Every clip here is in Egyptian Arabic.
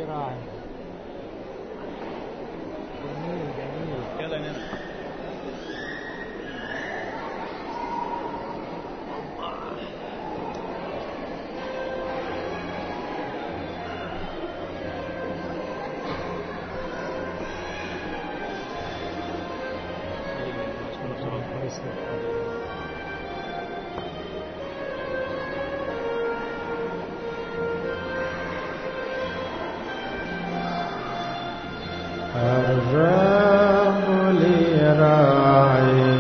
لي راعي جميل جميل يلا ننام الرب لي راعي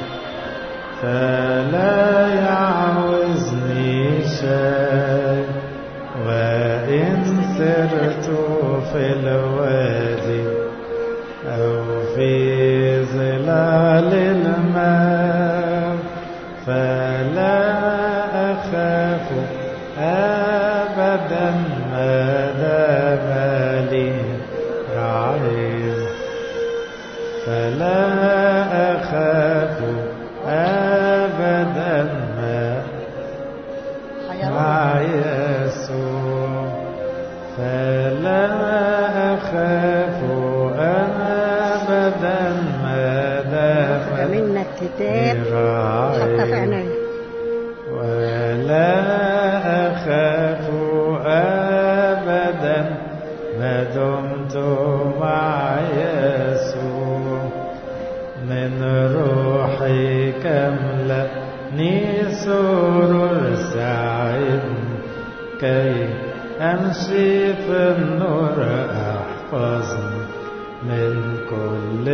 فلا يعوزني شيء وإن سرت في الوادي أو في ظلال الماء فلا أخاف أبدا ما دام لي راعي فلا أخاف أبدا ما مع يسوع فلا أخاف أبدا ما دام منك كتاب حطها في راعي عيني ولا أخاف أبدا ما دمت مع يسوع من روحي كملني سرور سعيد كي أمشي في النور أحفظني من كل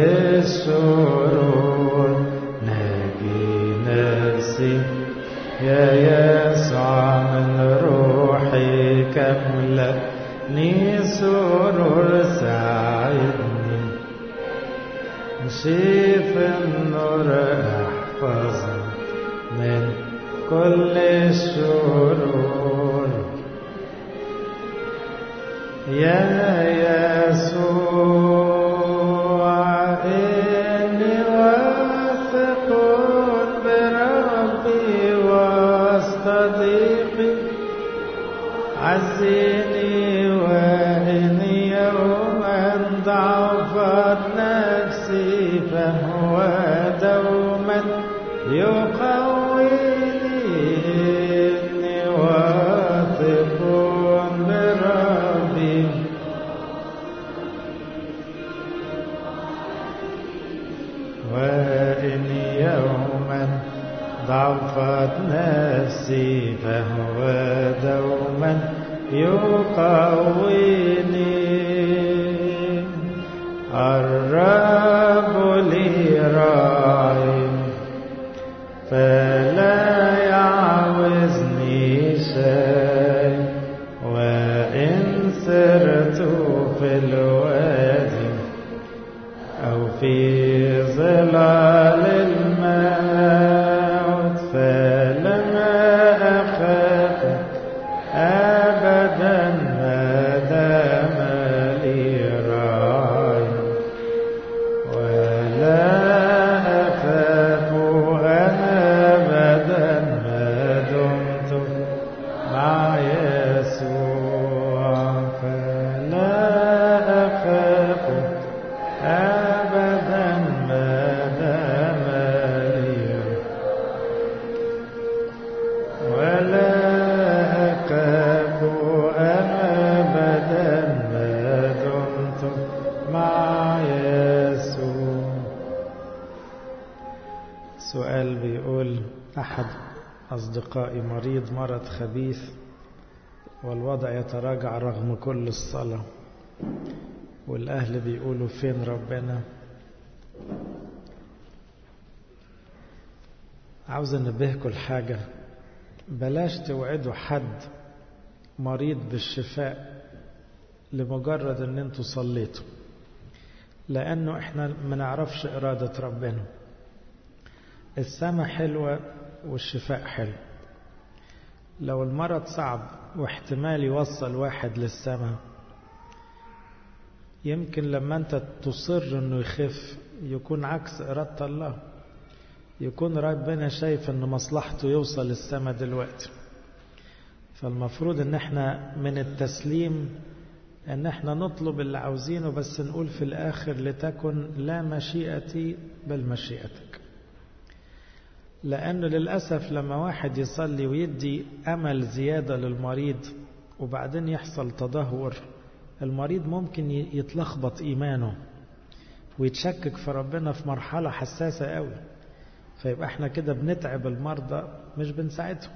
الشرور ناجي نفسي يا يسوع من روحي كملني سرور سعيدني امشي في النور احفظني من كل الشرور يا يسوع إني واثق بربي واصطديقي عزيني وإن يوما ضعفت نفسي فهو دوما يقويني إني واثق بربي وإن يوما ضعفت نفسي فهو دوما يقويني الرب لي راعي فلا يعوزني شيء وإن سرت في الوادي أو في ظلال الموت فلما أخاف أبدا ما دام لي راعي ولا أخاف أبدا ما دمت مع يسوع فلا أخاف أبدا ما دام لي ولا أخاف أبدا ما دمت مع يسوع سؤال بيقول أحد أصدقائي مريض مرض خبيث والوضع يتراجع رغم كل الصلاة والأهل بيقولوا فين ربنا عاوز انبهكم الحاجة بلاش توعدوا حد مريض بالشفاء لمجرد ان انتوا صليتوا لانه احنا ما نعرفش ارادة ربنا السماء حلوة والشفاء حلو لو المرض صعب واحتمال يوصل واحد للسماء يمكن لما انت تصر انه يخف يكون عكس ارادة الله يكون ربنا شايف ان مصلحته يوصل للسماء دلوقتي فالمفروض ان احنا من التسليم ان احنا نطلب اللي عاوزينه بس نقول في الاخر لتكن لا مشيئتي بل مشيئتك لانه للاسف لما واحد يصلي ويدي امل زياده للمريض وبعدين يحصل تدهور المريض ممكن يتلخبط ايمانه ويتشكك في ربنا في مرحله حساسه قوي فيبقى احنا كده بنتعب المرضى مش بنساعدهم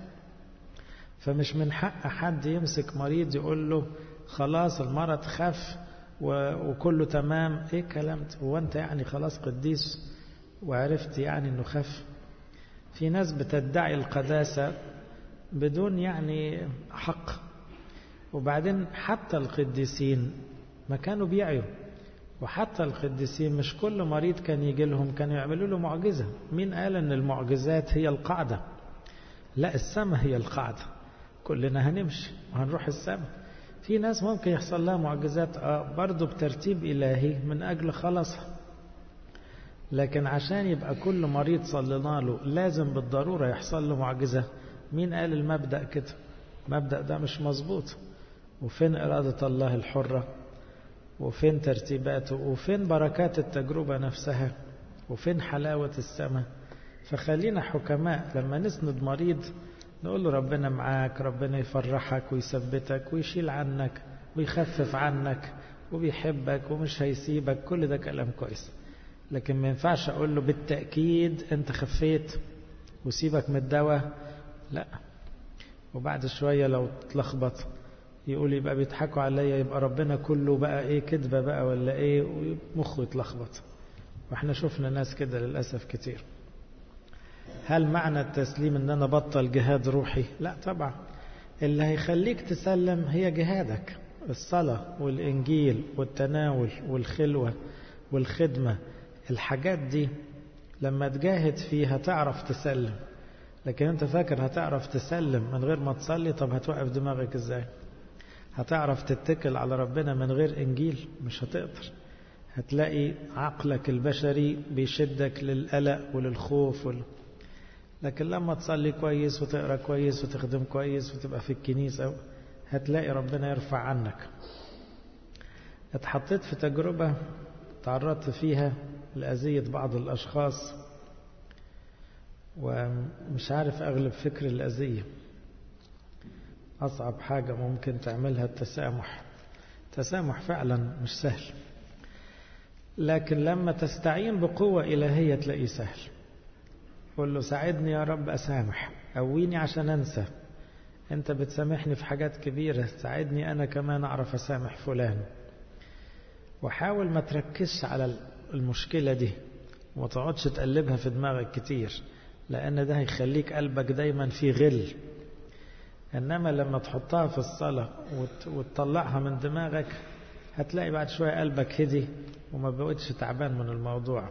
فمش من حق حد يمسك مريض يقول له خلاص المرض خف وكله تمام ايه كلام هو انت يعني خلاص قديس وعرفت يعني انه خف في ناس بتدعي القداسة بدون يعني حق وبعدين حتى القديسين ما كانوا بيعيوا وحتى القديسين مش كل مريض كان يجي لهم كانوا يعملوا له معجزة مين قال ان المعجزات هي القاعدة لا السماء هي القاعدة كلنا هنمشي وهنروح السماء في ناس ممكن يحصل لها معجزات آه برضه بترتيب إلهي من أجل خلاصها لكن عشان يبقى كل مريض صلينا له لازم بالضرورة يحصل له معجزة مين قال المبدأ كده المبدأ ده مش مظبوط وفين إرادة الله الحرة وفين ترتيباته وفين بركات التجربة نفسها وفين حلاوة السماء فخلينا حكماء لما نسند مريض نقول له ربنا معاك ربنا يفرحك ويثبتك ويشيل عنك ويخفف عنك وبيحبك ومش هيسيبك كل ده كلام كويس لكن ما ينفعش اقول له بالتأكيد انت خفيت وسيبك من الدواء لا وبعد شوية لو تلخبط يقول يبقى بيضحكوا عليا يبقى ربنا كله بقى ايه كذبة بقى ولا ايه ومخه يتلخبط واحنا شفنا ناس كده للأسف كتير هل معنى التسليم ان انا بطل جهاد روحي لا طبعا اللي هيخليك تسلم هي جهادك الصلاة والإنجيل والتناول والخلوة والخدمة الحاجات دي لما تجاهد فيها تعرف تسلم لكن انت فاكر هتعرف تسلم من غير ما تصلي طب هتوقف دماغك ازاي هتعرف تتكل على ربنا من غير انجيل مش هتقدر هتلاقي عقلك البشري بيشدك للقلق وللخوف وال... لكن لما تصلي كويس وتقرا كويس وتخدم كويس وتبقى في الكنيسة هتلاقي ربنا يرفع عنك اتحطيت في تجربة تعرضت فيها لأذية بعض الأشخاص ومش عارف أغلب فكر الأذية أصعب حاجة ممكن تعملها التسامح التسامح فعلا مش سهل لكن لما تستعين بقوة إلهية تلاقيه سهل قول له ساعدني يا رب أسامح قويني عشان أنسى أنت بتسامحني في حاجات كبيرة ساعدني أنا كمان أعرف أسامح فلان وحاول ما تركزش على المشكلة دي وما تقعدش تقلبها في دماغك كتير لأن ده هيخليك قلبك دايما في غل إنما لما تحطها في الصلاة وتطلعها من دماغك هتلاقي بعد شوية قلبك هدي وما بقتش تعبان من الموضوع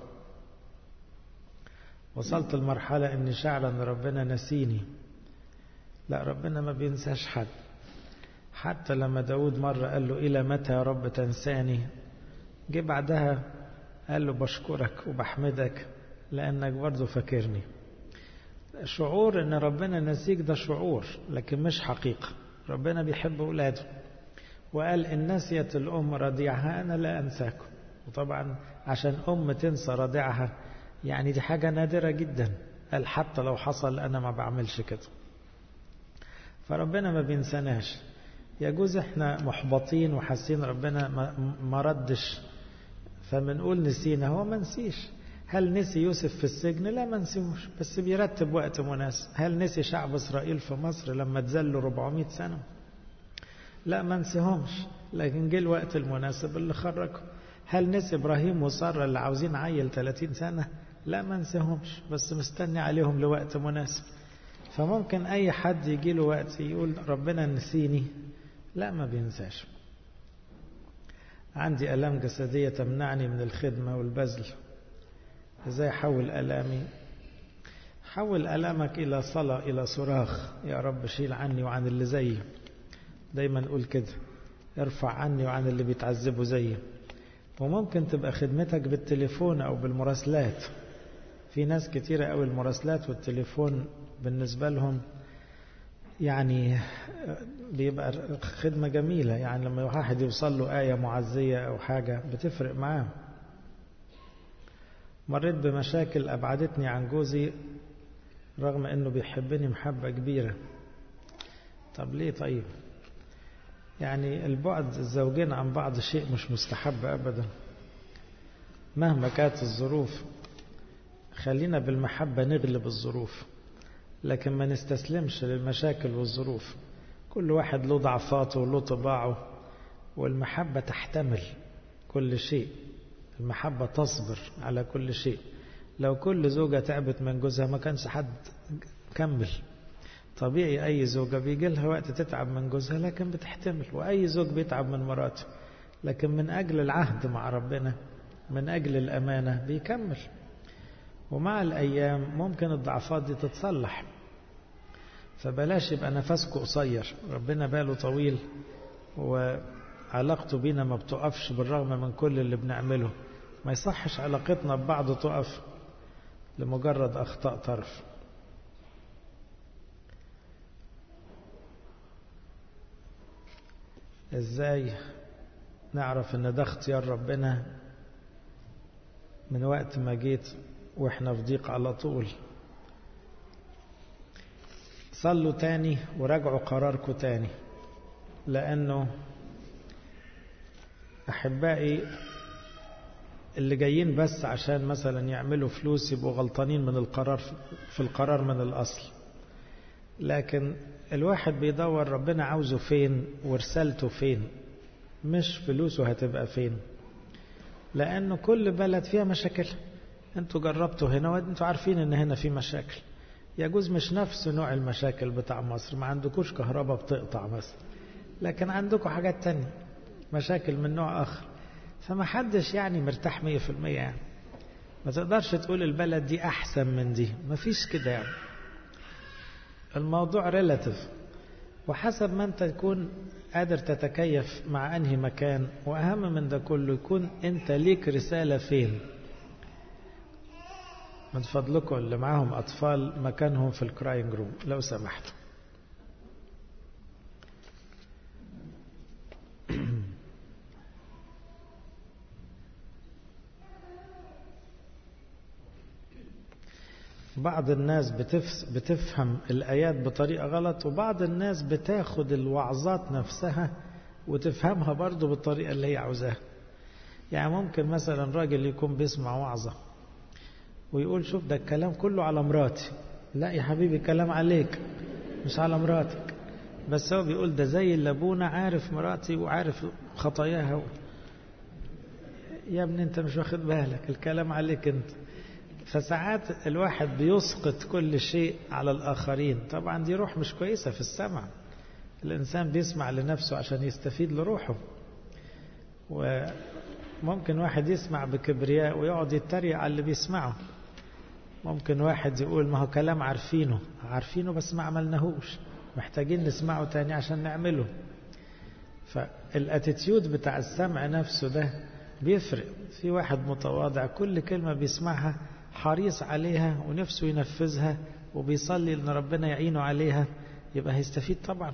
وصلت لمرحلة إني شعر أن ربنا نسيني لا ربنا ما بينساش حد حتى لما داود مرة قال له إلى متى يا رب تنساني جه بعدها قال له بشكرك وبحمدك لأنك برضه فاكرني شعور ان ربنا نسيك ده شعور لكن مش حقيقة ربنا بيحب أولاده وقال إن نسيت الأم رضيعها أنا لا أنساكم وطبعا عشان أم تنسى رضيعها يعني دي حاجة نادرة جدا قال حتى لو حصل أنا ما بعملش كده فربنا ما بينساناش يجوز احنا محبطين وحاسين ربنا ما ردش فبنقول نسينا هو ما نسيش هل نسي يوسف في السجن لا ما نسيهوش بس بيرتب وقت مناسب هل نسي شعب إسرائيل في مصر لما اتذلوا 400 سنة لا ما نسيهمش لكن جه الوقت المناسب اللي خرجهم هل نسي إبراهيم وسارة اللي عاوزين عيل 30 سنة لا ما نسيهمش بس مستني عليهم لوقت مناسب فممكن أي حد يجي له وقت يقول ربنا نسيني لا ما بينساش عندي ألام جسدية تمنعني من الخدمة والبذل ازاي احول الامي حول الامك الى صلاه الى صراخ يا رب شيل عني وعن اللي زيي دايما نقول كده ارفع عني وعن اللي بيتعذبوا زيي وممكن تبقى خدمتك بالتليفون او بالمراسلات في ناس كتيرة قوي المراسلات والتليفون بالنسبة لهم يعني بيبقى خدمة جميلة يعني لما واحد يوصل له آية معزية أو حاجة بتفرق معاه مريت بمشاكل أبعدتني عن جوزي رغم أنه بيحبني محبة كبيرة طب ليه طيب يعني البعد الزوجين عن بعض شيء مش مستحب أبدا مهما كانت الظروف خلينا بالمحبة نغلب الظروف لكن ما نستسلمش للمشاكل والظروف كل واحد له ضعفاته وله طباعه والمحبة تحتمل كل شيء المحبة تصبر على كل شيء لو كل زوجة تعبت من جوزها ما كانش حد كمل طبيعي أي زوجة بيجي لها وقت تتعب من جوزها لكن بتحتمل وأي زوج بيتعب من مراته لكن من أجل العهد مع ربنا من أجل الأمانة بيكمل ومع الأيام ممكن الضعفات دي تتصلح فبلاش يبقى نفسكم قصير ربنا باله طويل وعلاقته بينا ما بتقفش بالرغم من كل اللي بنعمله ما يصحش علاقتنا ببعض تقف لمجرد أخطاء طرف ازاي نعرف ان ده اختيار ربنا من وقت ما جيت واحنا في ضيق على طول صلوا تاني وراجعوا قراركم تاني لانه احبائي اللي جايين بس عشان مثلا يعملوا فلوس يبقوا غلطانين من القرار في القرار من الاصل لكن الواحد بيدور ربنا عاوزه فين ورسالته فين مش فلوسه هتبقى فين لأنه كل بلد فيها مشاكل انتوا جربتوا هنا وانتوا عارفين ان هنا في مشاكل يجوز مش نفس نوع المشاكل بتاع مصر ما عندكوش كهرباء بتقطع مثلا لكن عندكم حاجات تانية مشاكل من نوع آخر فما حدش يعني مرتاح مية في المية يعني ما تقدرش تقول البلد دي أحسن من دي ما فيش كده يعني الموضوع ريلاتيف وحسب ما انت تكون قادر تتكيف مع انهي مكان واهم من ده كله يكون انت ليك رسالة فين من فضلكم اللي معاهم اطفال مكانهم في الكراينج روم لو سمحتوا بعض الناس بتفهم الآيات بطريقة غلط وبعض الناس بتاخد الوعظات نفسها وتفهمها برضه بالطريقة اللي هي عاوزاها يعني ممكن مثلا راجل يكون بيسمع وعظة ويقول شوف ده الكلام كله على مراتي لا يا حبيبي الكلام عليك مش على مراتك بس هو بيقول ده زي اللي ابونا عارف مراتي وعارف خطاياها يا ابني انت مش واخد بالك الكلام عليك انت فساعات الواحد بيسقط كل شيء على الآخرين طبعا دي روح مش كويسة في السمع الإنسان بيسمع لنفسه عشان يستفيد لروحه وممكن واحد يسمع بكبرياء ويقعد يتريق على اللي بيسمعه ممكن واحد يقول ما هو كلام عارفينه عارفينه بس ما عملناهوش محتاجين نسمعه تاني عشان نعمله فالاتيتيود بتاع السمع نفسه ده بيفرق في واحد متواضع كل كلمة بيسمعها حريص عليها ونفسه ينفذها وبيصلي ان ربنا يعينه عليها يبقى هيستفيد طبعا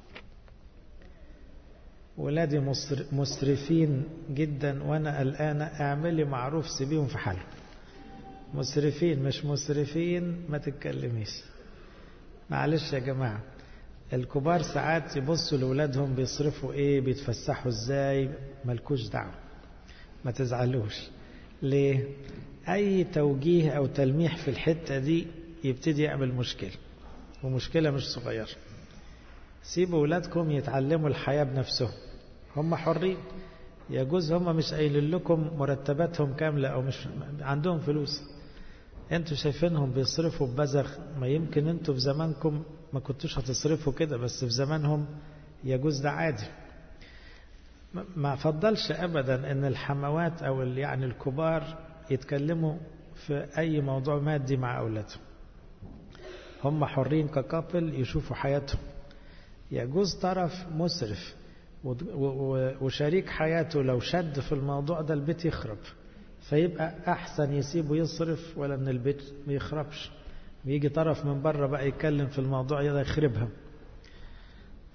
ولادي مسرفين جدا وانا قلقانه اعملي معروف سيبيهم في حالهم مسرفين مش مسرفين ما تتكلميش معلش يا جماعه الكبار ساعات يبصوا لاولادهم بيصرفوا ايه بيتفسحوا ازاي ملكوش دعوه ما تزعلوش ليه أي توجيه أو تلميح في الحتة دي يبتدي يعمل مشكلة ومشكلة مش صغيرة سيبوا أولادكم يتعلموا الحياة بنفسهم هم حرين يجوز هم مش قايلين لكم مرتباتهم كاملة أو مش عندهم فلوس انتوا شايفينهم بيصرفوا ببذخ ما يمكن انتوا في زمانكم ما كنتوش هتصرفوا كده بس في زمانهم يجوز ده عادي ما فضلش ابدا ان الحموات او يعني الكبار يتكلموا في اي موضوع مادي مع اولادهم هم حرين ككابل يشوفوا حياتهم يجوز طرف مسرف وشريك حياته لو شد في الموضوع ده البيت يخرب فيبقى احسن يسيبه يصرف ولا ان البيت ما يخربش ويجي طرف من بره بقى يتكلم في الموضوع ده يخربها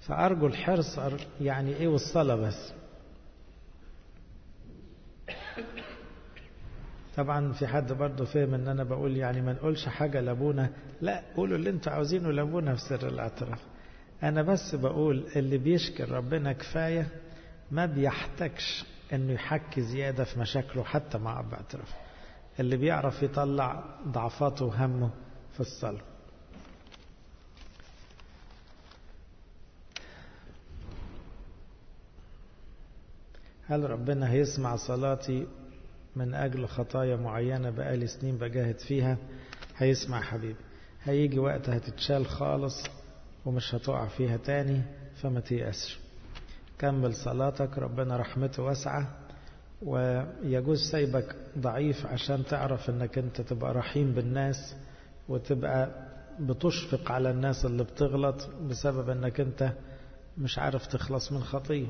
فأرجو الحرص يعني إيه والصلاة بس طبعا في حد برضه فهم ان انا بقول يعني ما نقولش حاجه لابونا لا قولوا اللي انتوا عاوزينه لابونا في سر الاعتراف انا بس بقول اللي بيشكر ربنا كفايه ما بيحتاجش انه يحكي زياده في مشاكله حتى مع اب اعتراف اللي بيعرف يطلع ضعفاته وهمه في الصلاه هل ربنا هيسمع صلاتي من أجل خطايا معينة بقالي سنين بجاهد فيها هيسمع حبيبي هيجي وقت هتتشال خالص ومش هتقع فيها تاني فما تيأسش كمل صلاتك ربنا رحمته واسعة ويجوز سايبك ضعيف عشان تعرف انك انت تبقى رحيم بالناس وتبقى بتشفق على الناس اللي بتغلط بسبب انك انت مش عارف تخلص من خطيه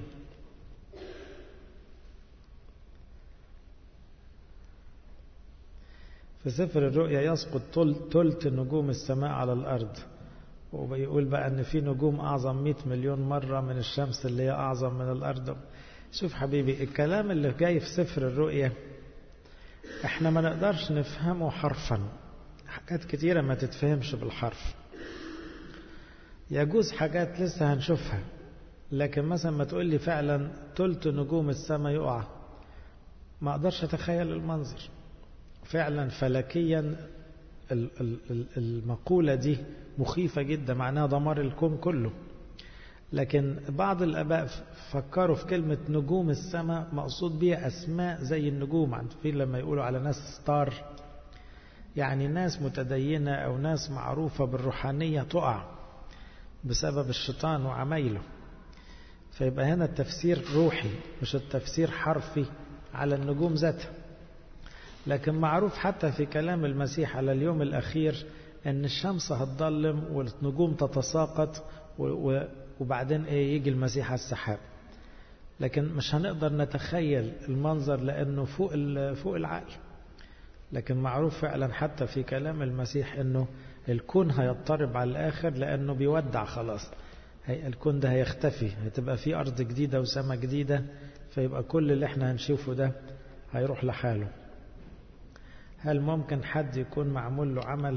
في سفر الرؤيا يسقط تلت نجوم السماء على الأرض وبيقول بقى أن في نجوم أعظم 100 مليون مرة من الشمس اللي هي أعظم من الأرض شوف حبيبي الكلام اللي جاي في سفر الرؤيا احنا ما نقدرش نفهمه حرفا حاجات كتيرة ما تتفهمش بالحرف يجوز حاجات لسه هنشوفها لكن مثلا ما تقول لي فعلا تلت نجوم السماء يقع ما اقدرش اتخيل المنظر فعلا فلكيا المقولة دي مخيفة جدا معناها دمار الكون كله لكن بعض الآباء فكروا في كلمة نجوم السماء مقصود بيها أسماء زي النجوم عارفين لما يقولوا على ناس ستار يعني ناس متدينة أو ناس معروفة بالروحانية تقع بسبب الشيطان وعمايله فيبقى هنا التفسير روحي مش التفسير حرفي على النجوم ذاتها لكن معروف حتى في كلام المسيح على اليوم الأخير أن الشمس هتضلم والنجوم تتساقط وبعدين إيه يجي المسيح على السحاب لكن مش هنقدر نتخيل المنظر لأنه فوق فوق العقل لكن معروف فعلا حتى في كلام المسيح أنه الكون هيضطرب على الآخر لأنه بيودع خلاص الكون ده هيختفي هتبقى في أرض جديدة وسماء جديدة فيبقى كل اللي احنا هنشوفه ده هيروح لحاله هل ممكن حد يكون معمول له عمل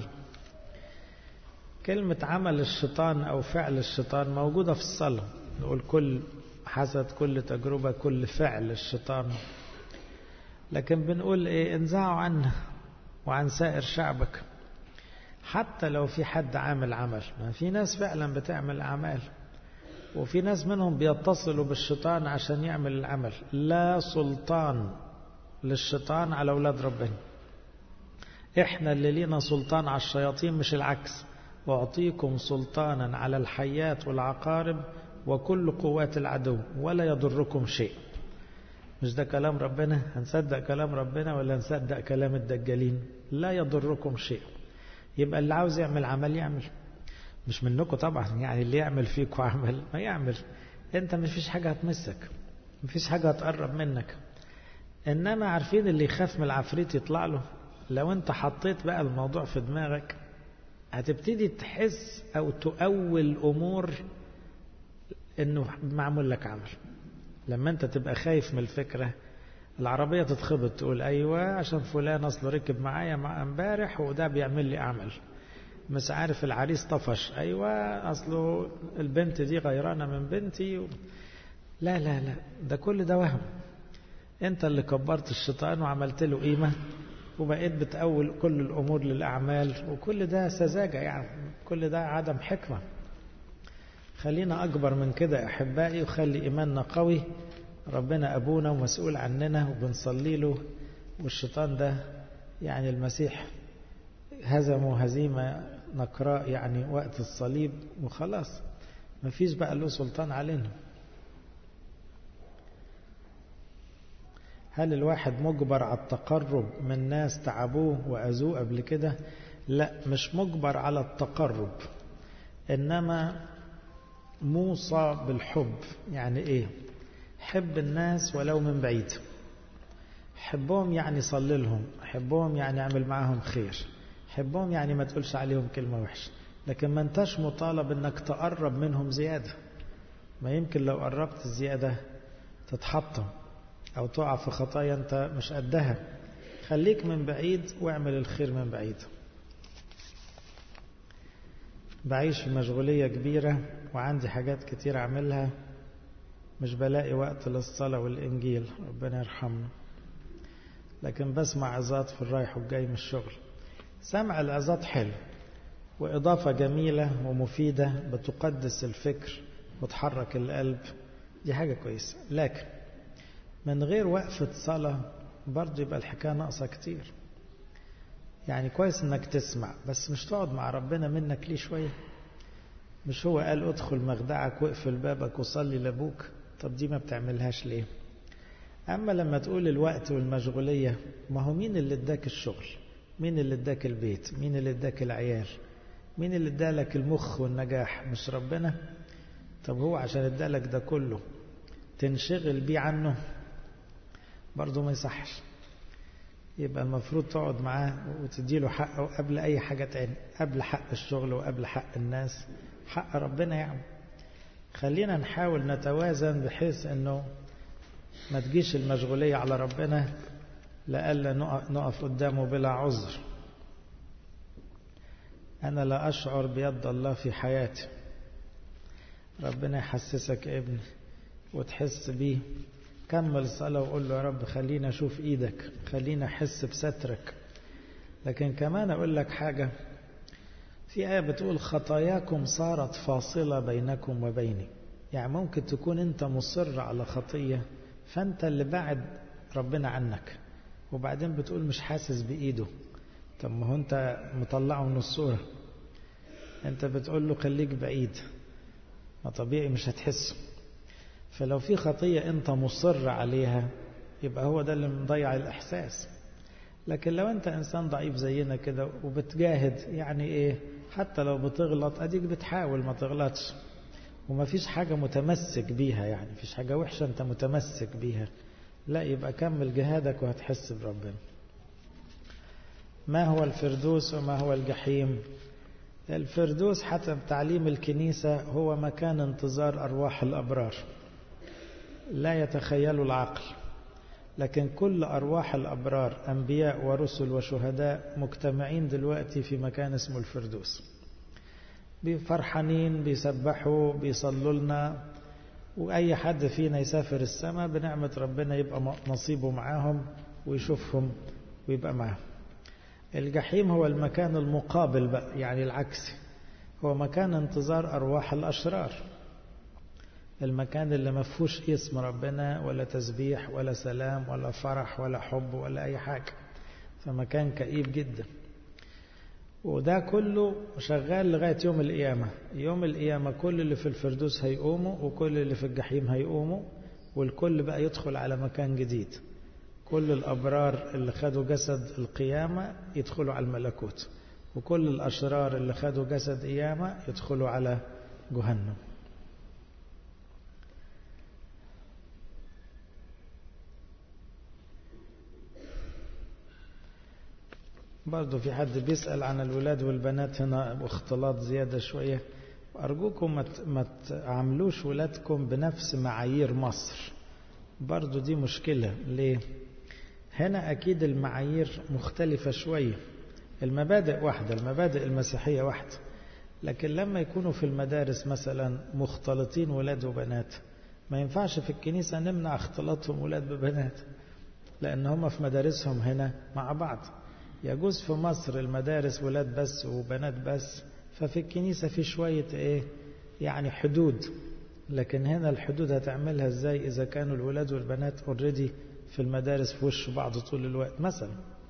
كلمة عمل الشيطان أو فعل الشيطان موجودة في الصلاة نقول كل حسد كل تجربة كل فعل الشيطان لكن بنقول إيه انزعوا عنه وعن سائر شعبك حتى لو في حد عامل عمل ما في ناس فعلا بتعمل أعمال وفي ناس منهم بيتصلوا بالشيطان عشان يعمل العمل لا سلطان للشيطان على أولاد ربنا احنا اللي لينا سلطان على الشياطين مش العكس واعطيكم سلطانا على الحيات والعقارب وكل قوات العدو ولا يضركم شيء مش ده كلام ربنا هنصدق كلام ربنا ولا نصدق كلام الدجالين لا يضركم شيء يبقى اللي عاوز يعمل عمل يعمل مش منكم طبعا يعني اللي يعمل فيكم عمل ما يعمل انت مش فيش حاجة هتمسك مفيش حاجة هتقرب منك انما عارفين اللي يخاف من العفريت يطلع له لو انت حطيت بقى الموضوع في دماغك هتبتدي تحس او تؤول امور انه معمول لك عمل لما انت تبقى خايف من الفكرة العربية تتخبط تقول ايوه عشان فلان اصله ركب معايا مع امبارح وده بيعمل لي اعمل مش عارف العريس طفش ايوه اصله البنت دي غيرانة من بنتي و... لا لا لا ده كل ده وهم انت اللي كبرت الشيطان وعملت له قيمة وبقيت بتأول كل الأمور للأعمال وكل ده سذاجة يعني كل ده عدم حكمة خلينا أكبر من كده أحبائي وخلي إيماننا قوي ربنا أبونا ومسؤول عننا وبنصلي له والشيطان ده يعني المسيح هزمه هزيمة نقراء يعني وقت الصليب وخلاص مفيش بقى له سلطان علينا هل الواحد مجبر على التقرب من ناس تعبوه وأذوه قبل كده لا مش مجبر على التقرب إنما موصى بالحب يعني إيه حب الناس ولو من بعيد حبهم يعني صلي لهم حبهم يعني اعمل معاهم خير حبهم يعني ما تقولش عليهم كلمة وحشة لكن ما انتش مطالب انك تقرب منهم زيادة ما يمكن لو قربت زيادة تتحطم أو تقع في خطايا أنت مش قدها خليك من بعيد واعمل الخير من بعيد بعيش في مشغولية كبيرة وعندي حاجات كتير أعملها مش بلاقي وقت للصلاة والإنجيل ربنا يرحمنا لكن بسمع عظات في الرايح والجاي من الشغل سمع العظات حلو وإضافة جميلة ومفيدة بتقدس الفكر وتحرك القلب دي حاجة كويسة لكن من غير وقفة صلاة برضه يبقى الحكاية ناقصة كتير يعني كويس انك تسمع بس مش تقعد مع ربنا منك ليه شوية مش هو قال ادخل مخدعك واقفل بابك وصلي لابوك طب دي ما بتعملهاش ليه اما لما تقول الوقت والمشغولية ما هو مين اللي اداك الشغل مين اللي اداك البيت مين اللي اداك العيال مين اللي ادالك المخ والنجاح مش ربنا طب هو عشان ادالك ده كله تنشغل بيه عنه برضه ما يصحش يبقى المفروض تقعد معاه وتديله حقه قبل أي حاجة تاني قبل حق الشغل وقبل حق الناس حق ربنا يعني خلينا نحاول نتوازن بحيث أنه ما تجيش المشغولية على ربنا لألا نقف قدامه بلا عذر أنا لا أشعر بيد الله في حياتي ربنا يحسسك ابني وتحس بيه كمل صلاة وقول له يا رب خلينا أشوف إيدك خلينا أحس بسترك لكن كمان أقول لك حاجة في آية بتقول خطاياكم صارت فاصلة بينكم وبيني يعني ممكن تكون أنت مصر على خطية فأنت اللي بعد ربنا عنك وبعدين بتقول مش حاسس بإيده طب ما هو أنت مطلعه من الصورة أنت بتقول له خليك بعيد ما طبيعي مش هتحسه فلو في خطية أنت مصر عليها يبقى هو ده اللي مضيع الإحساس لكن لو أنت إنسان ضعيف زينا كده وبتجاهد يعني إيه حتى لو بتغلط أديك بتحاول ما تغلطش وما فيش حاجة متمسك بيها يعني فيش حاجة وحشة أنت متمسك بيها لا يبقى كمل جهادك وهتحس بربنا ما هو الفردوس وما هو الجحيم الفردوس حتى بتعليم الكنيسة هو مكان انتظار أرواح الأبرار لا يتخيل العقل لكن كل أرواح الأبرار أنبياء ورسل وشهداء مجتمعين دلوقتي في مكان اسمه الفردوس فرحانين بيسبحوا بيصلوا لنا وأي حد فينا يسافر السماء بنعمة ربنا يبقى نصيبه معاهم ويشوفهم ويبقى معاهم الجحيم هو المكان المقابل بقى يعني العكسي هو مكان انتظار أرواح الأشرار المكان اللي ما فيهوش اسم ربنا ولا تسبيح ولا سلام ولا فرح ولا حب ولا أي حاجة فمكان كئيب جدا وده كله شغال لغاية يوم القيامة يوم القيامة كل اللي في الفردوس هيقوموا وكل اللي في الجحيم هيقوموا والكل بقى يدخل على مكان جديد كل الأبرار اللي خدوا جسد القيامة يدخلوا على الملكوت وكل الأشرار اللي خدوا جسد قيامة يدخلوا على جهنم برضو في حد بيسأل عن الولاد والبنات هنا واختلاط زيادة شوية أرجوكم ما تعاملوش ولادكم بنفس معايير مصر برضو دي مشكلة ليه هنا أكيد المعايير مختلفة شوية المبادئ واحدة المبادئ المسيحية واحدة لكن لما يكونوا في المدارس مثلا مختلطين ولاد وبنات ما ينفعش في الكنيسة نمنع اختلاطهم ولاد ببنات لأن هم في مدارسهم هنا مع بعض يجوز في مصر المدارس ولاد بس وبنات بس ففي الكنيسة في شوية ايه يعني حدود لكن هنا الحدود هتعملها ازاي اذا كانوا الولاد والبنات اوريدي في المدارس في وش بعض طول الوقت مثلا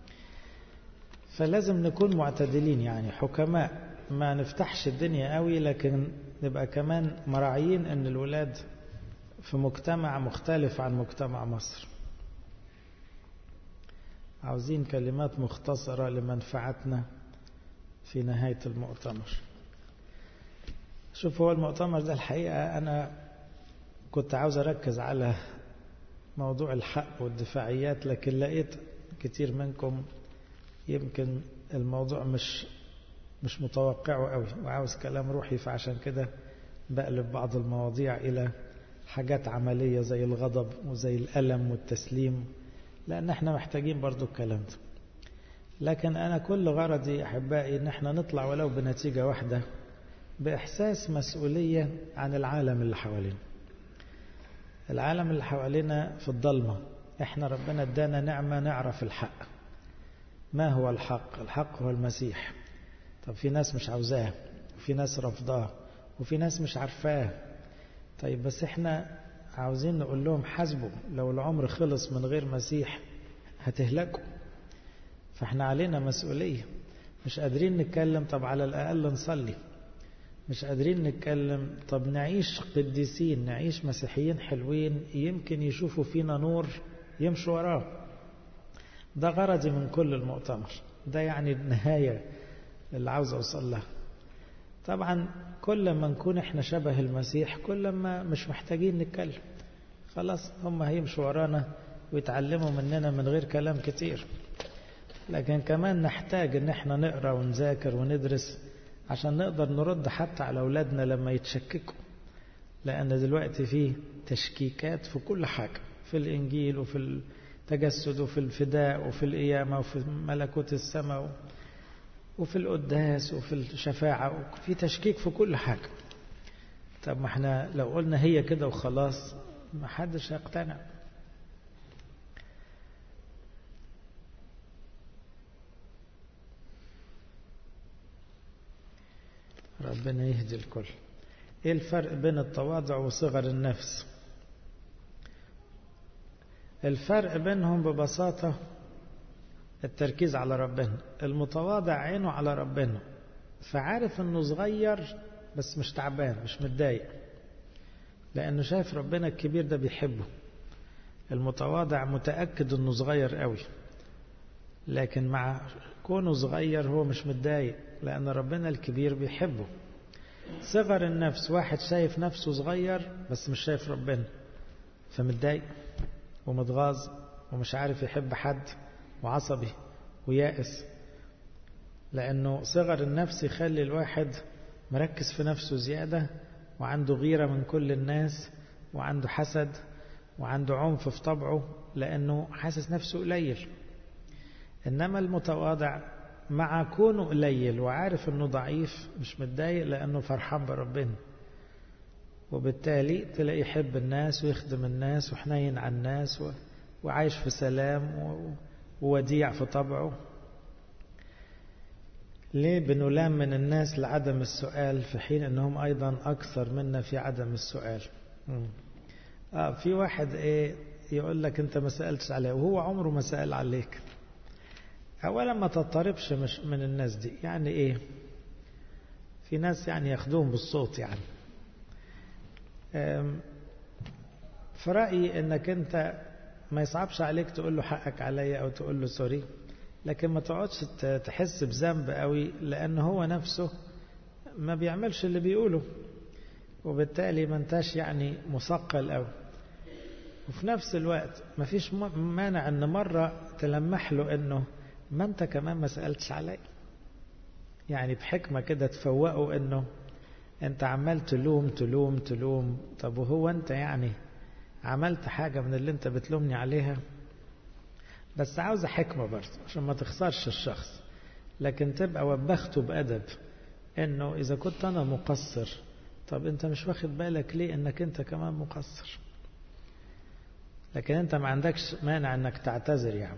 فلازم نكون معتدلين يعني حكماء ما نفتحش الدنيا قوي لكن نبقى كمان مراعيين ان الولاد في مجتمع مختلف عن مجتمع مصر عاوزين كلمات مختصرة لمنفعتنا في نهاية المؤتمر شوف هو المؤتمر ده الحقيقة أنا كنت عاوز أركز على موضوع الحق والدفاعيات لكن لقيت كتير منكم يمكن الموضوع مش مش متوقعه قوي وعاوز كلام روحي فعشان كده بقلب بعض المواضيع إلى حاجات عملية زي الغضب وزي الألم والتسليم لأن احنا محتاجين برضو الكلام ده لكن أنا كل غرضي أحبائي إن احنا نطلع ولو بنتيجة واحدة بإحساس مسؤولية عن العالم اللي حوالينا العالم اللي حوالينا في الضلمة احنا ربنا ادانا نعمة نعرف الحق ما هو الحق الحق هو المسيح طب في ناس مش عاوزاه وفي ناس رفضاه وفي ناس مش عارفاه طيب بس احنا عاوزين نقول لهم حاسبوا لو العمر خلص من غير مسيح هتهلكوا فاحنا علينا مسؤولية مش قادرين نتكلم طب على الأقل نصلي مش قادرين نتكلم طب نعيش قديسين نعيش مسيحيين حلوين يمكن يشوفوا فينا نور يمشوا وراه ده غرضي من كل المؤتمر ده يعني النهاية اللي عاوز أوصل لها طبعا كل ما نكون احنا شبه المسيح كل ما مش محتاجين نتكلم خلاص هم هيمشوا ورانا ويتعلموا مننا من غير كلام كتير لكن كمان نحتاج ان احنا نقرا ونذاكر وندرس عشان نقدر نرد حتى على اولادنا لما يتشككوا لان دلوقتي في تشكيكات في كل حاجه في الانجيل وفي التجسد وفي الفداء وفي القيامه وفي ملكوت السماء وفي القداس وفي الشفاعه وفي تشكيك في كل حاجه طب ما احنا لو قلنا هي كده وخلاص ما حدش هيقتنع ربنا يهدي الكل ايه الفرق بين التواضع وصغر النفس الفرق بينهم ببساطة التركيز على ربنا المتواضع عينه على ربنا فعارف انه صغير بس مش تعبان مش متضايق لانه شايف ربنا الكبير ده بيحبه المتواضع متأكد انه صغير قوي لكن مع كونه صغير هو مش متضايق لأن ربنا الكبير بيحبه صغر النفس واحد شايف نفسه صغير بس مش شايف ربنا فمتضايق ومتغاظ ومش عارف يحب حد وعصبي ويائس لأنه صغر النفس يخلي الواحد مركز في نفسه زيادة وعنده غيرة من كل الناس وعنده حسد وعنده عنف في طبعه لأنه حاسس نفسه قليل إنما المتواضع مع كونه قليل وعارف انه ضعيف مش متضايق لانه فرحان بربنا وبالتالي تلاقيه يحب الناس ويخدم الناس وحنين على الناس و... وعايش في سلام و... ووديع في طبعه ليه بنلام من الناس لعدم السؤال في حين انهم ايضا اكثر منا في عدم السؤال اه في واحد ايه يقول لك انت ما سالتش عليه وهو عمره ما سال عليك اولا ما تضطربش مش من الناس دي يعني ايه في ناس يعني ياخدوهم بالصوت يعني في رايي انك انت ما يصعبش عليك تقول له حقك عليا او تقول له سوري لكن ما تقعدش تحس بذنب قوي لان هو نفسه ما بيعملش اللي بيقوله وبالتالي ما انتش يعني مثقل قوي وفي نفس الوقت ما فيش مانع ان مره تلمح له انه ما انت كمان ما سألتش علي يعني بحكمة كده تفوقه انه انت عمال تلوم تلوم تلوم طب وهو انت يعني عملت حاجة من اللي انت بتلومني عليها بس عاوزة حكمة برضه عشان ما تخسرش الشخص لكن تبقى وبخته بأدب انه اذا كنت انا مقصر طب انت مش واخد بالك ليه انك انت كمان مقصر لكن انت ما عندكش مانع انك تعتذر يعني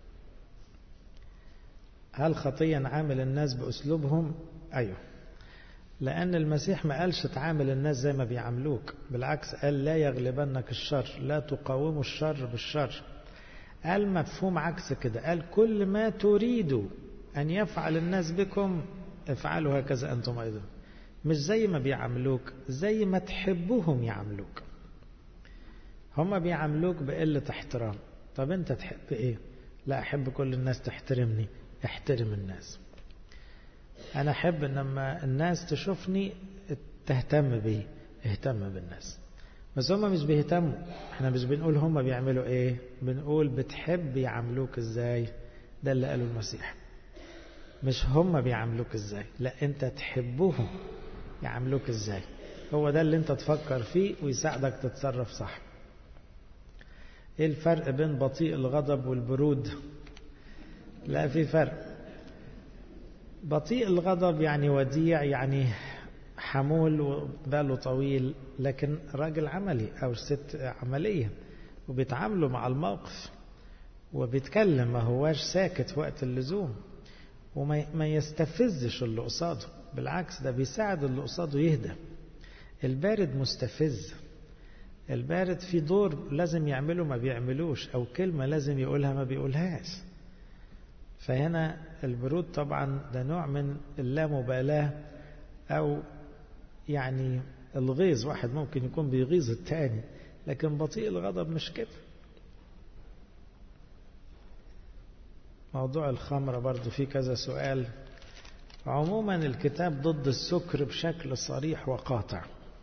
هل خطيا عامل الناس بأسلوبهم أيوه لأن المسيح ما قالش تعامل الناس زي ما بيعاملوك بالعكس قال لا يغلبنك الشر لا تقاوموا الشر بالشر قال مفهوم عكس كده قال كل ما تريدوا أن يفعل الناس بكم افعلوا هكذا أنتم أيضا مش زي ما بيعاملوك زي ما تحبهم يعاملوك هم بيعاملوك بقلة احترام طب انت تحب ايه لا احب كل الناس تحترمني احترم الناس انا احب ان لما الناس تشوفني تهتم بي اهتم بالناس بس هم مش بيهتموا احنا مش بنقول هم بيعملوا ايه بنقول بتحب يعاملوك ازاي ده اللي قاله المسيح مش هم بيعاملوك ازاي لا انت تحبهم يعاملوك ازاي هو ده اللي انت تفكر فيه ويساعدك تتصرف صح ايه الفرق بين بطيء الغضب والبرود لا في فرق بطيء الغضب يعني وديع يعني حمول وباله طويل لكن راجل عملي او ست عمليه وبيتعاملوا مع الموقف وبيتكلم ما هواش ساكت وقت اللزوم وما يستفزش اللي قصاده بالعكس ده بيساعد اللي قصاده يهدى البارد مستفز البارد في دور لازم يعمله ما بيعملوش او كلمه لازم يقولها ما بيقولهاش فهنا البرود طبعا ده نوع من اللامبالاه او يعني الغيظ واحد ممكن يكون بيغيظ التاني لكن بطيء الغضب مش كده موضوع الخمرة برضو في كذا سؤال عموما الكتاب ضد السكر بشكل صريح وقاطع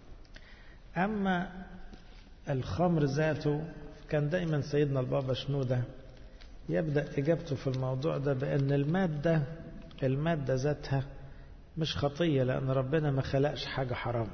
أما الخمر ذاته كان دايما سيدنا البابا شنودة يبدأ إجابته في الموضوع ده بأن المادة المادة ذاتها مش خطية لأن ربنا ما خلقش حاجة حرام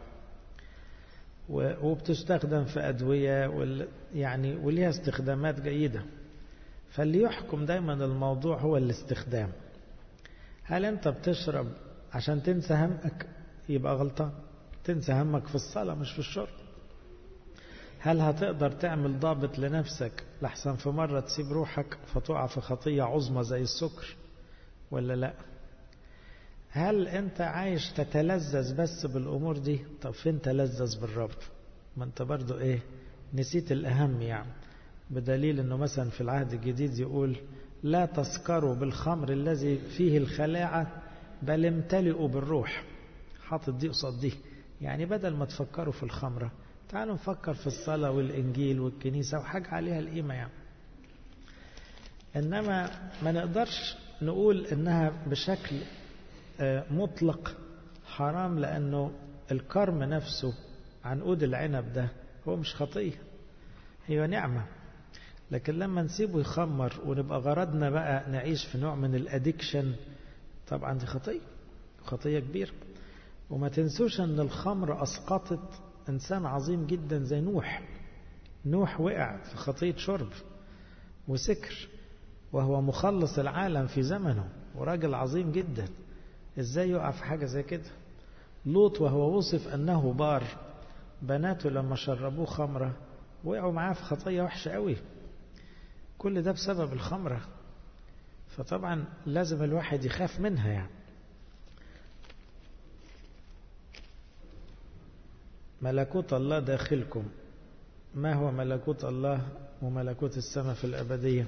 وبتستخدم في أدوية وال يعني وليها استخدامات جيدة فاللي يحكم دايما الموضوع هو الاستخدام هل أنت بتشرب عشان تنسى همك يبقى غلطان تنسى همك في الصلاة مش في الشرب هل هتقدر تعمل ضابط لنفسك لحسن في مرة تسيب روحك فتقع في خطية عظمى زي السكر ولا لا هل انت عايش تتلذذ بس بالامور دي طب فين تلذذ بالرب ما انت برضو ايه نسيت الاهم يعني بدليل انه مثلا في العهد الجديد يقول لا تسكروا بالخمر الذي فيه الخلاعة بل امتلئوا بالروح حاطط دي قصاد دي يعني بدل ما تفكروا في الخمرة تعالوا نفكر في الصلاة والإنجيل والكنيسة وحاجة عليها القيمة يعني إنما ما نقدرش نقول إنها بشكل مطلق حرام لأنه الكرم نفسه عنقود العنب ده هو مش خطية هي نعمة لكن لما نسيبه يخمر ونبقى غرضنا بقى نعيش في نوع من الادكشن طبعا دي خطية خطية كبيرة وما تنسوش ان الخمر اسقطت انسان عظيم جدا زي نوح نوح وقع في خطية شرب وسكر وهو مخلص العالم في زمنه وراجل عظيم جدا ازاي يقع في حاجة زي كده لوط وهو وصف انه بار بناته لما شربوه خمرة وقعوا معاه في خطية وحشة قوي كل ده بسبب الخمرة فطبعا لازم الواحد يخاف منها يعني ملكوت الله داخلكم ما هو ملكوت الله وملكوت السماء في الأبدية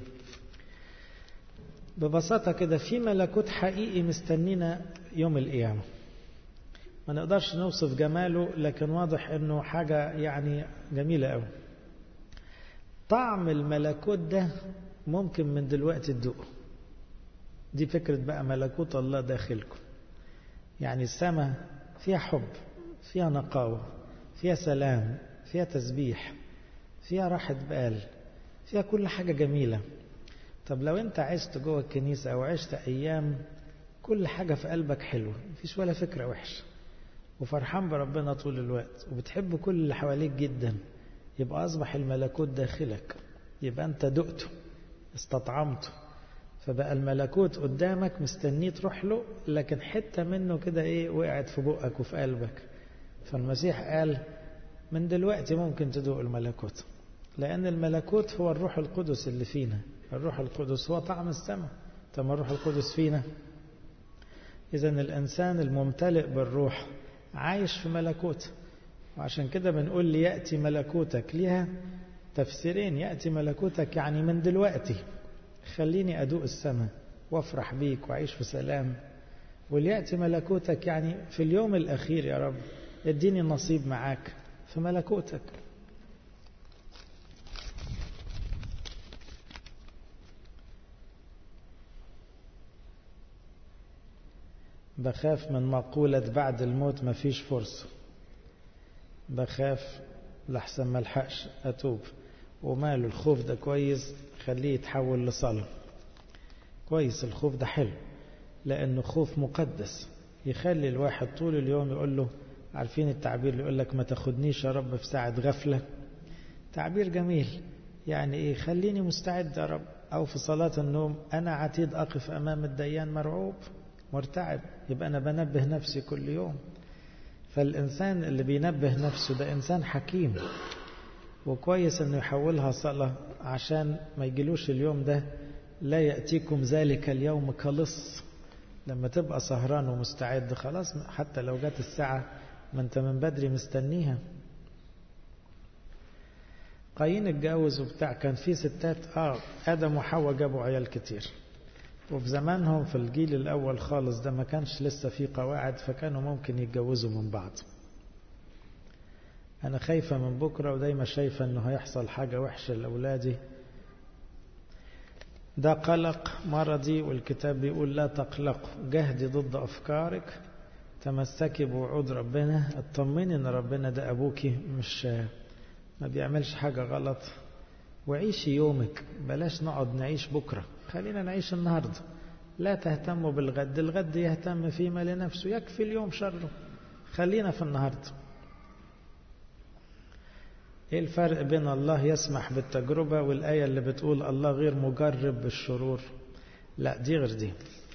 ببساطة كده في ملكوت حقيقي مستنينا يوم القيامة ما نقدرش نوصف جماله لكن واضح انه حاجة يعني جميلة قوي طعم الملكوت ده ممكن من دلوقتي تدوقه دي فكرة بقى ملكوت الله داخلكم يعني السماء فيها حب فيها نقاوة فيها سلام فيها تسبيح فيها راحة بال فيها كل حاجة جميلة طب لو انت عشت جوه الكنيسة او عشت ايام كل حاجة في قلبك حلوة مفيش ولا فكرة وحشة وفرحان بربنا طول الوقت وبتحب كل اللي حواليك جدا يبقى أصبح الملكوت داخلك يبقى أنت دقته استطعمته فبقى الملكوت قدامك مستنيه تروح له لكن حتة منه كده إيه وقعت في بقك وفي قلبك فالمسيح قال من دلوقتي ممكن تدوق الملكوت لأن الملكوت هو الروح القدس اللي فينا الروح القدس هو طعم السماء طب الروح القدس فينا إذا الإنسان الممتلئ بالروح عايش في ملكوت وعشان كده بنقول لي يأتي ملكوتك ليها تفسيرين يأتي ملكوتك يعني من دلوقتي خليني أدوق السماء وافرح بيك وأعيش في سلام وليأتي ملكوتك يعني في اليوم الأخير يا رب اديني نصيب معاك في ملكوتك بخاف من مقولة بعد الموت مفيش فرصة بخاف لحسن ما الحقش أتوب وماله الخوف ده كويس خليه يتحول لصلاة كويس الخوف ده حلو لأنه خوف مقدس يخلي الواحد طول اليوم يقول له عارفين التعبير اللي يقول لك ما تاخدنيش يا رب في ساعة غفلة تعبير جميل يعني ايه خليني مستعد يا رب او في صلاة النوم انا عتيد اقف امام الديان مرعوب مرتعب يبقى انا بنبه نفسي كل يوم فالانسان اللي بينبه نفسه ده انسان حكيم وكويس انه يحولها صلاة عشان ما يجيلوش اليوم ده لا يأتيكم ذلك اليوم كلص لما تبقى سهران ومستعد خلاص حتى لو جت الساعة ما انت من بدري مستنيها قايين اتجوز وبتاع كان في ستات اه ادم وحواء جابوا عيال كتير وفي زمانهم في الجيل الاول خالص ده ما كانش لسه في قواعد فكانوا ممكن يتجوزوا من بعض انا خايفة من بكرة ودايما شايفة انه هيحصل حاجة وحشة لاولادي ده قلق مرضي والكتاب بيقول لا تقلقوا جهدي ضد افكارك تمسكي بوعود ربنا اطمني ان ربنا ده ابوكي مش ما بيعملش حاجة غلط وعيشي يومك بلاش نقعد نعيش بكرة خلينا نعيش النهاردة لا تهتموا بالغد الغد يهتم فيما لنفسه يكفي اليوم شره خلينا في النهاردة ايه الفرق بين الله يسمح بالتجربة والآية اللي بتقول الله غير مجرب بالشرور لا دي غير دي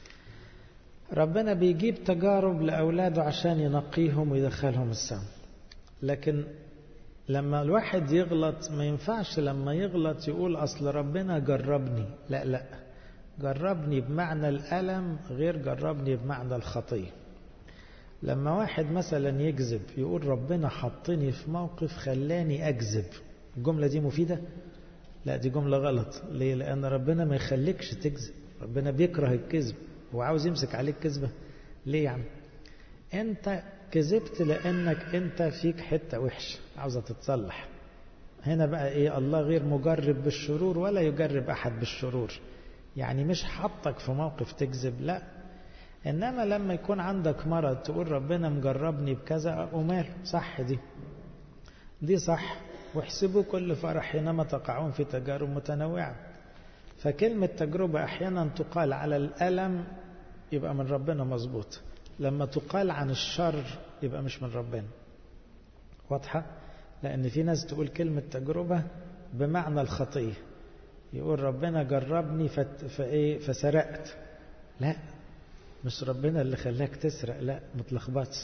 ربنا بيجيب تجارب لأولاده عشان ينقيهم ويدخلهم السماء لكن لما الواحد يغلط ما ينفعش لما يغلط يقول أصل ربنا جربني لا لا جربني بمعنى الألم غير جربني بمعنى الخطية لما واحد مثلا يكذب يقول ربنا حطني في موقف خلاني أكذب الجملة دي مفيدة لا دي جملة غلط ليه لأن ربنا ما يخليكش تكذب ربنا بيكره الكذب هو عاوز يمسك عليك كذبة ليه يا عم انت كذبت لأنك انت فيك حتة وحشة عاوزة تتصلح هنا بقى ايه الله غير مجرب بالشرور ولا يجرب أحد بالشرور يعني مش حطك في موقف تكذب لا إنما لما يكون عندك مرض تقول ربنا مجربني بكذا وماله صح دي دي صح واحسبوا كل فرح حينما تقعون في تجارب متنوعة فكلمة تجربة أحيانا تقال على الألم يبقى من ربنا مظبوط لما تقال عن الشر يبقى مش من ربنا واضحة لأن في ناس تقول كلمة تجربة بمعنى الخطية يقول ربنا جربني فت... فإيه فسرقت لا مش ربنا اللي خلاك تسرق لا متلخبطش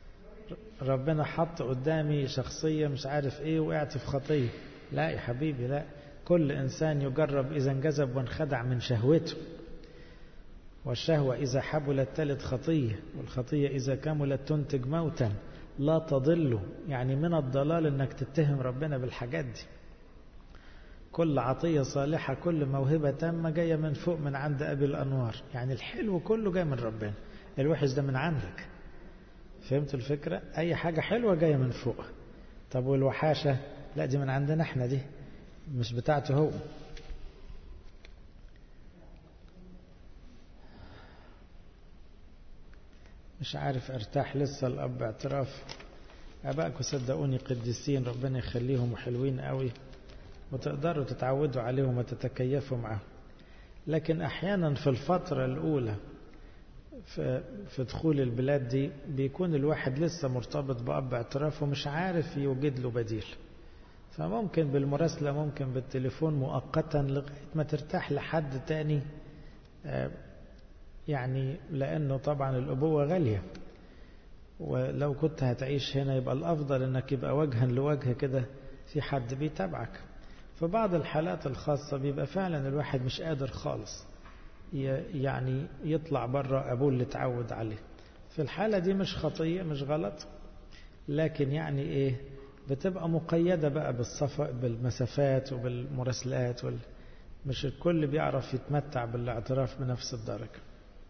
ربنا حط قدامي شخصية مش عارف ايه وقعت في خطية لا يا حبيبي لا كل إنسان يجرب إذا انجذب وانخدع من شهوته والشهوة إذا حبلت تلت خطية والخطية إذا كملت تنتج موتا لا تضل يعني من الضلال انك تتهم ربنا بالحاجات دي كل عطية صالحة كل موهبة تامة جاية من فوق من عند أبي الأنوار يعني الحلو كله جاي من ربنا الوحش ده من عندك فهمت الفكرة أي حاجة حلوة جاية من فوق طب والوحاشة لا دي من عندنا احنا دي مش بتاعته هو مش عارف ارتاح لسه الأب اعتراف أبائكم صدقوني قديسين ربنا يخليهم وحلوين قوي وتقدروا تتعودوا عليهم وتتكيفوا معهم لكن أحيانا في الفترة الأولى في, في دخول البلاد دي بيكون الواحد لسه مرتبط بأب اعتراف ومش عارف يوجد له بديل فممكن بالمراسلة ممكن بالتليفون مؤقتا لغاية ما ترتاح لحد تاني يعني لأنه طبعا الأبوة غالية ولو كنت هتعيش هنا يبقى الأفضل أنك يبقى وجها لوجه كده في حد بيتابعك في بعض الحالات الخاصة بيبقى فعلا الواحد مش قادر خالص يعني يطلع بره أبوه اللي اتعود عليه في الحالة دي مش خطية مش غلط لكن يعني إيه بتبقى مقيدة بقى بالصفا بالمسافات وبالمراسلات وال... مش الكل بيعرف يتمتع بالاعتراف بنفس الدرجة